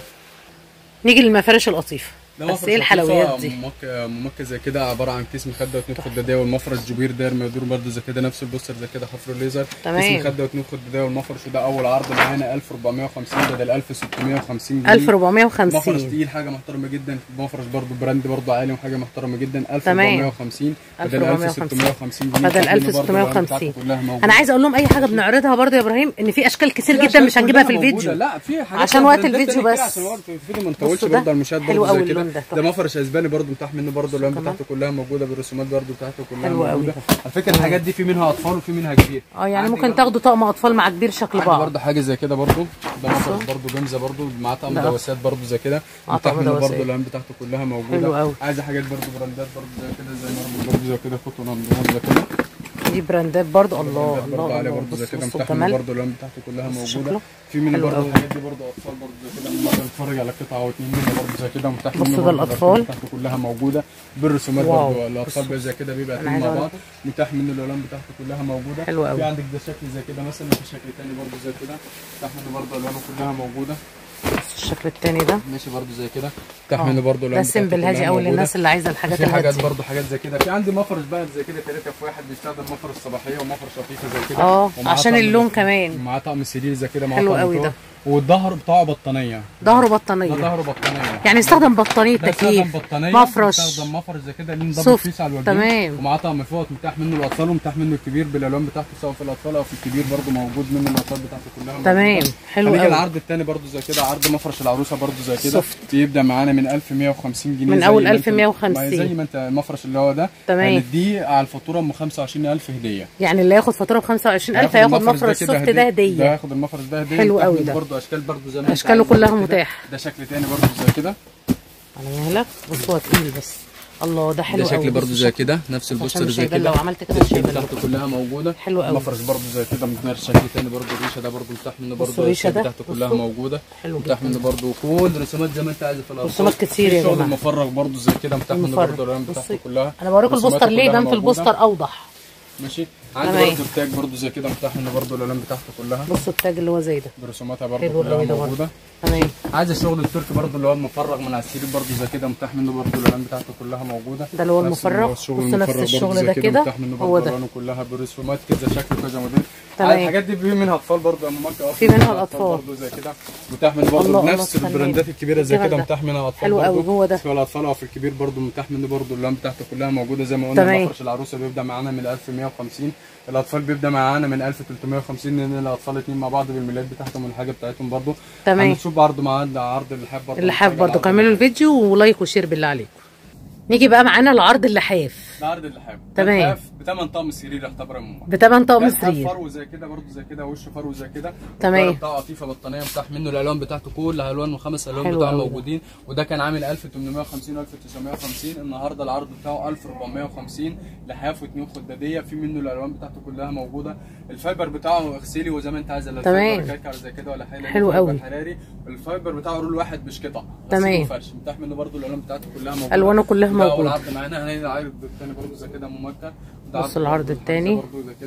نيجي للمفارش القطيفه ده بس مفرش ايه الحلويات لطيفة دي ممك ممك زي كده عباره عن كيس مخده واتنين خداديه والمفرش جبير داير ما يدور برده زي كده نفس البوستر زي كده حفر ليزر تمام. كيس مخده واتنين خداديه والمفرش وده اول عرض معانا 1450 بدل 1650 جنيه مفرش 1450 تقيل حاجه محترمه جدا مفرش برضو براند برضو عالي وحاجه محترمه جدا 1450 بدل 1650 جنيه بدل شكل برضو الألوان 1650 بتاعته كلها موجودة. انا عايزه اقول لهم اي حاجه بنعرضها برضه يا ابراهيم ان في اشكال كتير في جدا أشكال مش هنجيبها في كلها موجودة. الفيديو لا في حاجات عشان وقت براندات الفيديو تانية كتير بس. عشان وقت الفيديو ما نطولش بصوا ده برضه على المشاهد حلو برضه زي أوي كده اللون ده. ده مفرش اسباني برضه متاح منه برضه الالوان كمان. بتاعته كلها موجوده بالرسومات برضه بتاعته كلها حلو أوي موجوده ده. على فكره الحاجات دي في منها اطفال وفي منها كبير اه يعني عندي ممكن برضه- تاخدوا طقم اطفال مع كبير شكل عندي بعض برضه حاجه زي كده برضه ده مفرش برضه جمزه برضه مع طقم ده. دواسات برضه زي كده مع متاح طقم منه دواسات. برضه الالوان بتاعته كلها موجوده حلو أوي. عايزه حاجات برضه براندات برضه زي كده زي مرمى برضه زي كده خطوه نمط زي كده دي براندات برضه الله براندات برضه الله عليه الله برضه زي بصوا كده بصوا متاح منه الجمال برضه الالوان بتاعته كلها بص موجوده شكله. في منه حلو برضه أوي. الحاجات دي برضه اطفال برضه زي كده ممكن نتفرج على قطعه او اتنين منها برضه زي كده متاح بصوا منه ده برضه الأطفال. الألوان بتاعته كلها موجوده بالرسومات واو. برضه الاطفال بقى زي كده بيبقى أنا اتنين عايزة مع أقول بعض متاح منه الالوان بتاعته كلها موجوده حلو أوي. في عندك ده شكل زي كده مثلا في شكل تاني برضه زي كده متاح منه برضه الوانه كلها موجوده بصوا الشكل التاني ده ماشي برضه زي كده متاح آه. منه برضه ده الالوان بتاعته سيمبل كلها هادي قوي موجودة. للناس اللي عايزه الحاجات في حاجات الهاديه برضه حاجات زي كده في عندي مفرش بقى زي كده ثلاثة في واحد بيستخدم مفرش صباحيه ومفرش خفيفه زي كده اه ومعاه عشان طقم- اللون كمان ومعاه طقم سرير زي كده معاه حلو طقم قوي فوق. ده. والظهر بتاعه بطانيه ظهره ده بطانيه ظهره بطانيه يعني استخدم بطانيه ده استخدم تكييف بطانيه مفرش استخدم مفرش زي كده ليه نظام سوفت. فيس على الوجهين تمام. ومعاه طقم فوق متاح منه الاطفال ومتاح منه الكبير بالالوان بتاعته سواء في الاطفال او في الكبير برضه موجود منه الاطفال بتاعته كلها موجودة. تمام حلو هنيجي قوي العرض الثاني برضه زي كده عرض مفرش العروسه برضه زي كده سوفت. بيبدا معانا من 1150 جنيه من زي أول ما انت- 1150. ما زي ما انت المفرش اللي هو ده تمام. هنديه على الفاتوره ام 25000 هديه يعني اللي ياخد فاتوره ب 25000 هياخد المفرش مفرش كده سوفت ده ده هديه هياخد المفرش ده هديه حلو متاح قوي منه ده. برضه اشكال برضه زي ما انت أشكاله عايز كلها زي كده. متاحة. ده شكل تاني برضه زي كده على مهلك بص هو تقيل بس الله ده حلو ده شكل قوي برضه بص زي شكله. كده نفس عشان البوستر مش زي هيبان كده لو عملت كده مش التشكيل هيبان بتاعته كلها موجوده حلو قوي. المفرش برضه زي كده من شكل تاني برضه الريشه ده برضه متاح منه بصوا برضه الريشة الاشكال ده. بتاعته كلها بصوا. موجوده حلو متاح جدا. منه برضه كل رسومات زي ما انت عايز في الاطفال رسومات كتير في يا شغل جماعة. مفرغ برضه زي كده متاح منه المفرغ. برضه الالوان بتاعته بصي. كلها انا بوريكم رسوماته البوستر ليه كلها يبان في موجودة. البوستر اوضح ماشي عندي تمام. برضه التاج برضه زي كده متاح منه برضه الالوان بتاعته كلها بصوا التاج اللي هو زي ده برسوماتها برضه حلو كلها قوي ده برضه. موجوده تمام عايز الشغل التركي برضه اللي هو المفرغ من على السرير برضه زي كده متاح منه برضه الالوان بتاعته كلها موجوده ده اللي هو نفس المفرغ. الشغل بصوا نفس المفرغ برضه الشغل زي ده كده. متاح منه هو برضه ده. الوانه كلها برسومات كذا شكل كذا موديل تمام. الحاجات دي في منها اطفال برضه اما ممكن في منها الأطفال. برضه زي كده متاح منه الله، برضه الله، نفس استنى. البراندات الكبيره زي الجمال كده ده. متاح منها اطفال حلو قوي، برضه هو ده. سواء الاطفال او في الكبير برضه متاح منه برضه الالوان بتاعته كلها موجوده زي ما قلنا تمام. مفرش العروسه بيبدا معانا من 1150 الاطفال بيبدا معانا من 1350 لان الاطفال اتنين مع بعض بالميلاد بتاعتهم والحاجه بتاعتهم برضه تمام. هنشوف عرض مع عرض اللحاف برضه اللي حابب هنتفرج برضه على كملوا الفيديو ولايك وشير بالله عليكم نيجي بقى معانا لعرض اللحاف ده عرض اللحاف تمام. اللحاف بثمن طقم سرير يعتبر عموما بتمن طقم لحاف سرير فرو زي كده برضه زي كده وش فرو زي كده تمام. والظهر بتاعه قطيفه بطانيه متاح منه الالوان بتاعته كل الوان وخمس الوان حلو بتاعه أوي ده. موجودين وده كان عامل 1850 1950 النهارده العرض بتاعه 1450 لحاف واثنين خداديه في منه الالوان بتاعته كلها موجوده الفايبر بتاعه غسيلي وزي ما انت عايز لا تمام. الفايبر كركر زي كده ولا حاجه حلو فايبر قوي. حراري الفايبر بتاعه رول واحد مش قطع تمام. غسيل وفرش متاح منه برضه الالوان بتاعته كلها موجوده ألوانه كلها وده اول موجودة. عرض معانا هنلاقي العرض الثاني برضه زي كده ممكة ده بص العرض برضه التاني. برضه زي كده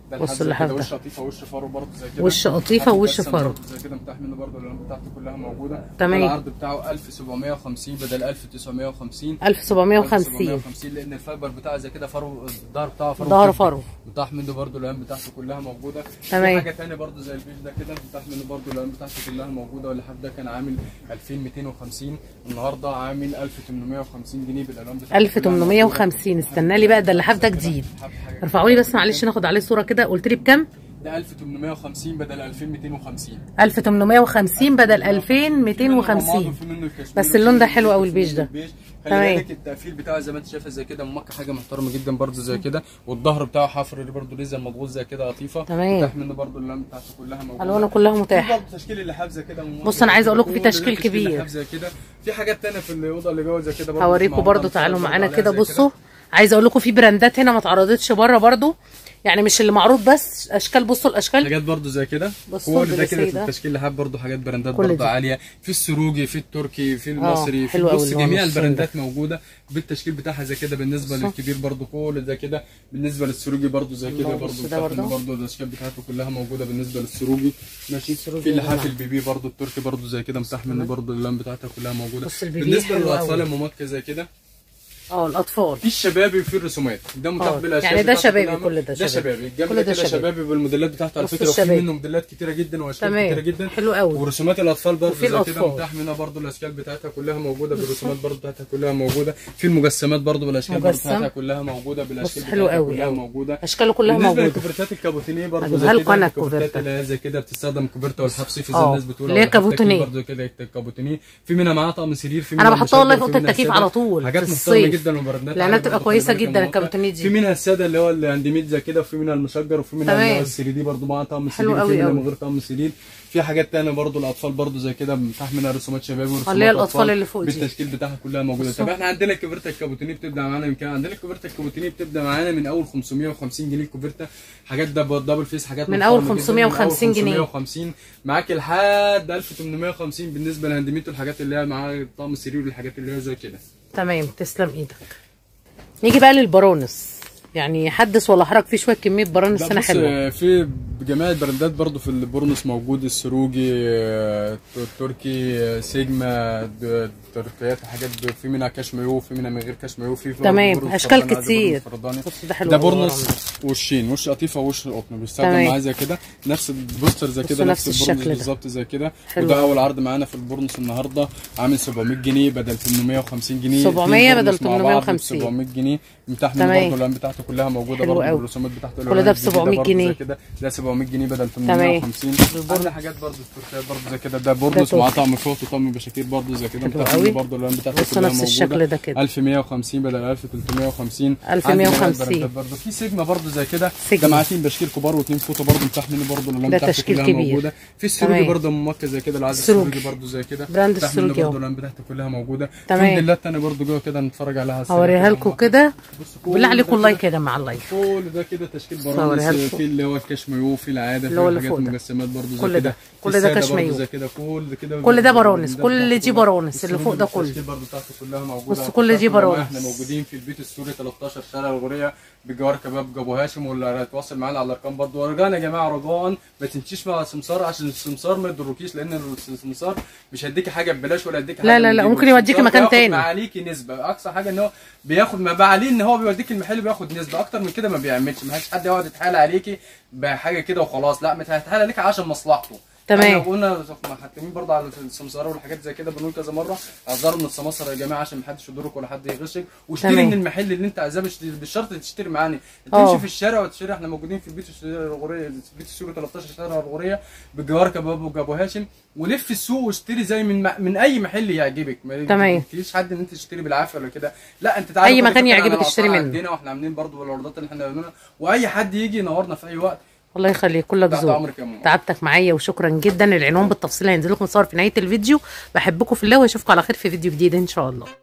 ده بص الحاج زي اللحاف كده ده. وش قطيفه وش فرو برضه زي كده وش قطيفة حاف ووش مجسم فرو. برضه زي كده متاح منه برضه الالوان بتاعته كلها موجوده تمام. ده العرض بتاعه 1750 بدل 1950 1750 1750 لان الفايبر بتاعه زي كده فرو الظهر بتاعه فرو ظهر كتفي. فرو. متاح منه برضه الالوان بتاعته كلها موجوده تمام. في حاجه ثانيه برضه زي البيج ده كده متاح منه برضه الالوان بتاعته كلها موجوده واللحاف ده كان عامل 2250 النهارده عامل 1850 جنيه بالالوان بتاعته كلها 1850 استنى لي بقى ده اللحاف ده جديد ارفعوا لي بس معلش ناخد عليه صوره كده قلت لي بكام ده 1850 بدل 2250 1850 بدل 2250 بس اللون ده حلو قوي البيج ده خلي تمام. بالك التقفيل بتاعه زي ما انت شايفه زي كده ممكن حاجه محترمه جدا برده زي كده والظهر بتاعه حفر برده ليزر مضغوط زي كده لطيفه تمام. متاح منه برده اللام بتاعته كلها موجوده الوانه كلها في متاحه برضه تشكيل اللحاف زي كده مميز بص أنا عايزة أقول لكم في كل ده تشكيل كبير. اللحاف زي كده في حاجات تانية في الاوضه اللي جوه زي كده برضه هوريكم معروضة برضو متفرج تعالوا برضه معانا عليها كده زي بصوا عايزه اقول لكم في براندات هنا ما اتعرضتش بره برضو يعني مش اللي معروض بس اشكال بصوا الاشكال حاجات برضو زي كده بصوا كل ده كده البليسيه في ده. التشكيل لحاب برضو حاجات براندات كل برضو دي. عاليه في السروجي في التركي في المصري في حلو أوي بص اللي هو جميع نص البراندات موجوده بالتشكيل بتاعها زي كده بالنسبه بصوا. للكبير برضو كل ده كده بالنسبه للسروجي برضو زي كده الله، برضو بص ده بتاعت برضو. إن برضو الاشكال بتاعته كلها موجوده بالنسبه للسروجي ماشي السروجي في يا اللحاف جماعة. البيبي برضو التركي برضو زي كده متاح منه برضو اللام بتاعتها كلها موجوده بص البيبي بالنسبه حلو للاطفال أوي. الممكن زي كده اه الاطفال في الشبابي وفي الرسومات ده متاح آه، بالاشكال يعني ده بتاعته شبابي كلها. كل ده ده شبابي. شبابي الجنب كل ده ده كده شبابي. شبابي بالموديلات بتاعته على بص فكره وفي الشبابي. منه موديلات كتيره جدا واشكال تمام. كتيره جدا حلو قوي. ورسومات الاطفال برضه وفي زي كده الأطفال. متاح منها برضه الاشكال بتاعتها كلها موجوده بالرسومات برضه بتاعتها كلها موجوده في المجسمات برضه بالاشكال برضه مجسم. بتاعتها كلها موجوده بالاشكال بص حلو بتاعتها قوي كلها قوي. موجوده اشكاله كلها بالنسبه موجوده للكوفرتات الكابوتينيه برضه هجيبها زي لكم كده أنا الكوفرتات الكوفرتة. اللي هي زي كده بتستخدم كوفرتا والحب صيفي زي آه، الناس بتقول اللي هي أو الحب تكييف كابوتينيه. برضه كده الكابوتينيه في منها معاها طقم سرير في أنا منها بحطها والله المشجر، في في أوضة منها التكييف السادة. على طول حاجات في محترمه الصيف. جدا وبراندات لأنها عالية بتبقى برضه كويسة خلي بالك جدا المواقع. الكابوتينيه دي. في منها الساده اللي هو الهاندميد زي كده وفي منها المشجر وفي منها اللي تمام. هو السري دي برضه معاها طقم حلو سرير قوي وفي منها قوي. من غير طقم سرير في حاجات تانية برضه الاطفال برضه زي كده متاح منها رسومات شباب ورسومات اللي هي الأطفال اللي فوق دي. بالتشكيل بتاعها كلها موجوده بصوا. طب احنا عندنا الكوفرتا الكابوتينيه بتبدا معانا من كام عندنا الكوفرتا الكابوتينيه بتبدا معانا من اول 550 جنيه الكوفرتا حاجات ده دبل فيس حاجات من محترمة أول جداً. 550 جنيه. 550 معاك لحد 1850 بالنسبه لهاندميت والحاجات اللي هي معاها طقم السرير والحاجات اللي هي زي كده تمام تسلم ايدك نيجي بقى للبرونس يعني حدث ولا حرج في شويه كميه برانس لا هنا بص، حلوه آه، في جميع البراندات برضو في البورنوس موجود السروجي آه، التركي آه، سيجما د- تركيات حاجات ب- في منها كشميو في منها من غير كشميو في برضو تمام، بورنوس أشكال فرداني، عادي كتير. بورنوس فرداني. بص ده حلو ده أوي بورنوس البرانس. وشين وش قطيفه وش القطن بيستخدم تمام. معاه زي كده نفس البوستر زي بصوا كده نفس نفس البورنوس الشكل ده. بالظبط زي كده حلو وده أوي. اول عرض معانا في البورنوس النهارده عامل 700 جنيه بدل 850 جنيه 700 اتنين بدل بورنوس مع بعض ب 850. 700 جنيه متاح منه تمام. برضه الالوان بتاعته كلها موجوده حلو برضه أوي. بالرسومات بتاعته كل ده الألوان ب الجديدة 700 برضه زي جنيه. كده ده 700 جنيه بدل تمام. 850 البورنوس. عندنا حاجات برضه التركيات برضه زي كده ده بورنوس تحفة. مع طقم فوط وطقم بشاكير برضه زي كده حلو متاح أوي. منه برضه الالوان بتاعته بصوا كلها نفس موجودة. الشكل ده كده. 1150 بدل 1350 1150. عندنا براندات برضه في سيجما برضه زي كده سيجما. ده معاه اتنين بشكير كبار واثنين فوطه برضه متاح منه برضه الالوان ده بتاعته تشكيل كلها كبير. موجوده في السروجي تمام. برضه ممكن زي كده اللي عايز السروجي. السروجي برضه زي كده براند متاح منه السروجي أهو. برضه الالوان بتاعته كلها موجوده تمام. في موديلات تانية برضه جوه كده نتفرج عليها على السريع هوريها كده لكم ممكن. كده بص كل بالله ده عليكم لايك كده- كده مع اللايك كل ده كده تشكيل هوريها برامج لكم. في اللي هو الكشميو في العاده اللي هو في اللي حاجات فوق ده. مجسمات برضو زي كل كده ده. في كل ده السادة كشميو. برضو زي كده كل ده كده كل ده برونس. ده كل بتاعته دي كلها. برونس. اللي فوق ده السروج كله. التشكيل برضو بتاعته كلها موجوده بص كل دي بتاعته كلها. برونس. احنا موجودين في البيت السوري 13 شارع الغوريه بجوار كباب ابو هاشم واللي هيتواصل معانا على الارقام برضو ورجانا يا جماعه رجاء ما تمشيش مع السمسار عشان السمسار ما يضركيش لان السمسار مش هيديكي حاجه ببلاش ولا هيديكي لا، حاجه لا، من لا، جيبه. ممكن يوديكي السمسار مكان بياخد تاني. معاليكي نسبه اقصى حاجه ان هو بياخد ما بقى عليه ان هو بيوديك المحل بياخد نسبه اكتر من كده ما بيعملش ما فيش حد يقعد يتحايل عليكي بحاجه كده وخلاص لا هيتحايل عليك عشان مصلحته تمام. احنا قلنا محتمين برضه على السمساره والحاجات زي كده بنقول كذا مره اعذروا من السماسره يا جماعه عشان محدش يضرك ولا حد يغشك واشتري تمام. من المحل اللي انت عايزاه مش بالشرط تشتري معانا اه. تمشي في الشارع وتشتري احنا موجودين في البيت الغوريه البيت السوري 13 شارع الغوريه بجوار كباب ابو هاشم ولف السوق واشتري زي من من اي محل يعجبك ما تمام. تجيش حد ان انت تشتري بالعافيه ولا كده لا انت تعالى أي خد مكان فكرة عن يعجبك الأسعار اشتري منه. عندنا واحنا عاملين برضه بالعروضات اللي احنا بنعملها واي حد يجي ينورنا في اي وقت الله يخليك كلك تحت ذوق أمرك يا ماما. تعبتك معايا وشكرا جدا العنوان بالتفصيل هينزل لكم صور في نهايه الفيديو بحبكم في الله واشوفكم على خير في فيديو جديد ان شاء الله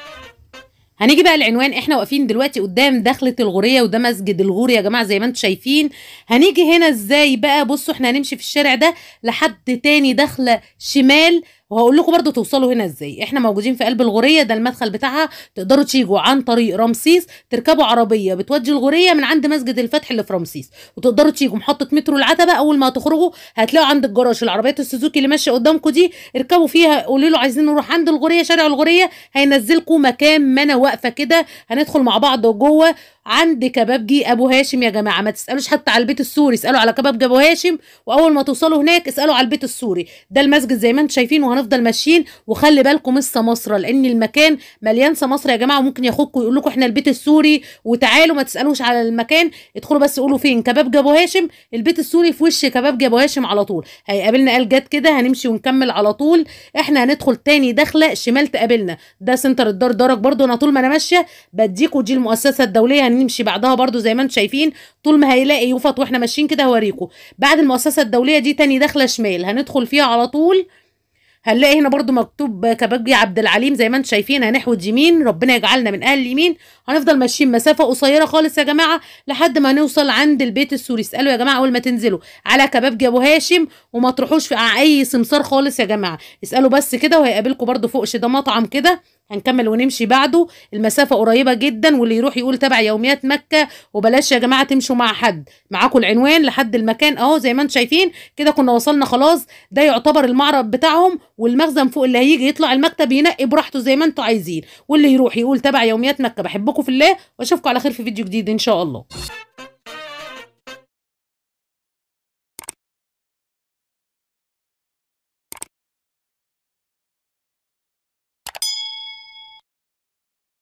هنيجي بقى العنوان احنا واقفين دلوقتي قدام دخلة الغورية وده مسجد الغور يا جماعة زي ما انتم شايفين هنيجي هنا ازاي بقى بصوا احنا هنمشي في الشارع ده لحد تاني دخلة شمال وهقول لكم برضو توصلوا هنا ازاي احنا موجودين في قلب الغوريه ده المدخل بتاعها تقدروا تيجوا عن طريق رمسيس تركبوا عربيه بتودي الغوريه من عند مسجد الفتح اللي في رمسيس وتقدروا تيجوا محطه مترو العتبه اول ما تخرجوا هتلاقوا عند الجراج العربيات السوزوكي اللي ماشيه قدامكم دي اركبوا فيها قولوا له عايزين نروح عند الغوريه شارع الغوريه هينزلكم مكان ما انا واقفه كده هندخل مع بعض جوه عند كبابجي ابو هاشم يا جماعه ما تسالوش حتى على البيت السوري اسالوا على كبابجي ابو هاشم واول ما توصلوا هناك اسالوا على البيت السوري ده المسجد زي ما انتم شايفين وهنفضل ماشيين وخلي بالكم السماسره لان المكان مليان سماسره يا جماعه وممكن ياخدكم يقول لكم احنا البيت السوري وتعالوا ما تسالوش على المكان ادخلوا بس قولوا فين كبابجي ابو هاشم البيت السوري في وش كبابجي ابو هاشم على طول هيقابلنا قال جت كده هنمشي ونكمل على طول احنا هندخل تاني دخله شمال تقابلنا ده سنتر الدار دارك برضو انا طول ما انا ماشيه بديكوا دي المؤسسه الدوليه هنمشي بعدها برضو زي ما انتم شايفين طول ما هيلاقي يفط واحنا ماشيين كده هوريكم بعد المؤسسه الدوليه دي تاني داخله شمال هندخل فيها على طول هنلاقي هنا برضو مكتوب كبابجي عبد العليم زي ما انتم شايفين هنحود يمين ربنا يجعلنا من اهل اليمين هنفضل ماشيين مسافه قصيره خالص يا جماعه لحد ما نوصل عند البيت السوري اسالوا يا جماعه اول ما تنزلوا على كبابجي ابو هاشم وما تروحوش في اي سمسار خالص يا جماعه اسالوا بس كده وهيقابلكم برضو فوقش ده مطعم كده هنكمل ونمشي بعده المسافة قريبة جدا واللي يروح يقول تبع يوميات مكة وبلاش يا جماعة تمشوا مع حد معاكم العنوان لحد المكان اهو زي ما انتم شايفين كده كنا وصلنا خلاص ده يعتبر المعرض بتاعهم والمخزن فوق اللي هيجي يطلع المكتب ينقي براحته زي ما انتم عايزين واللي يروح يقول تبع يوميات مكة بحبكم في الله واشوفكم على خير في فيديو جديد ان شاء الله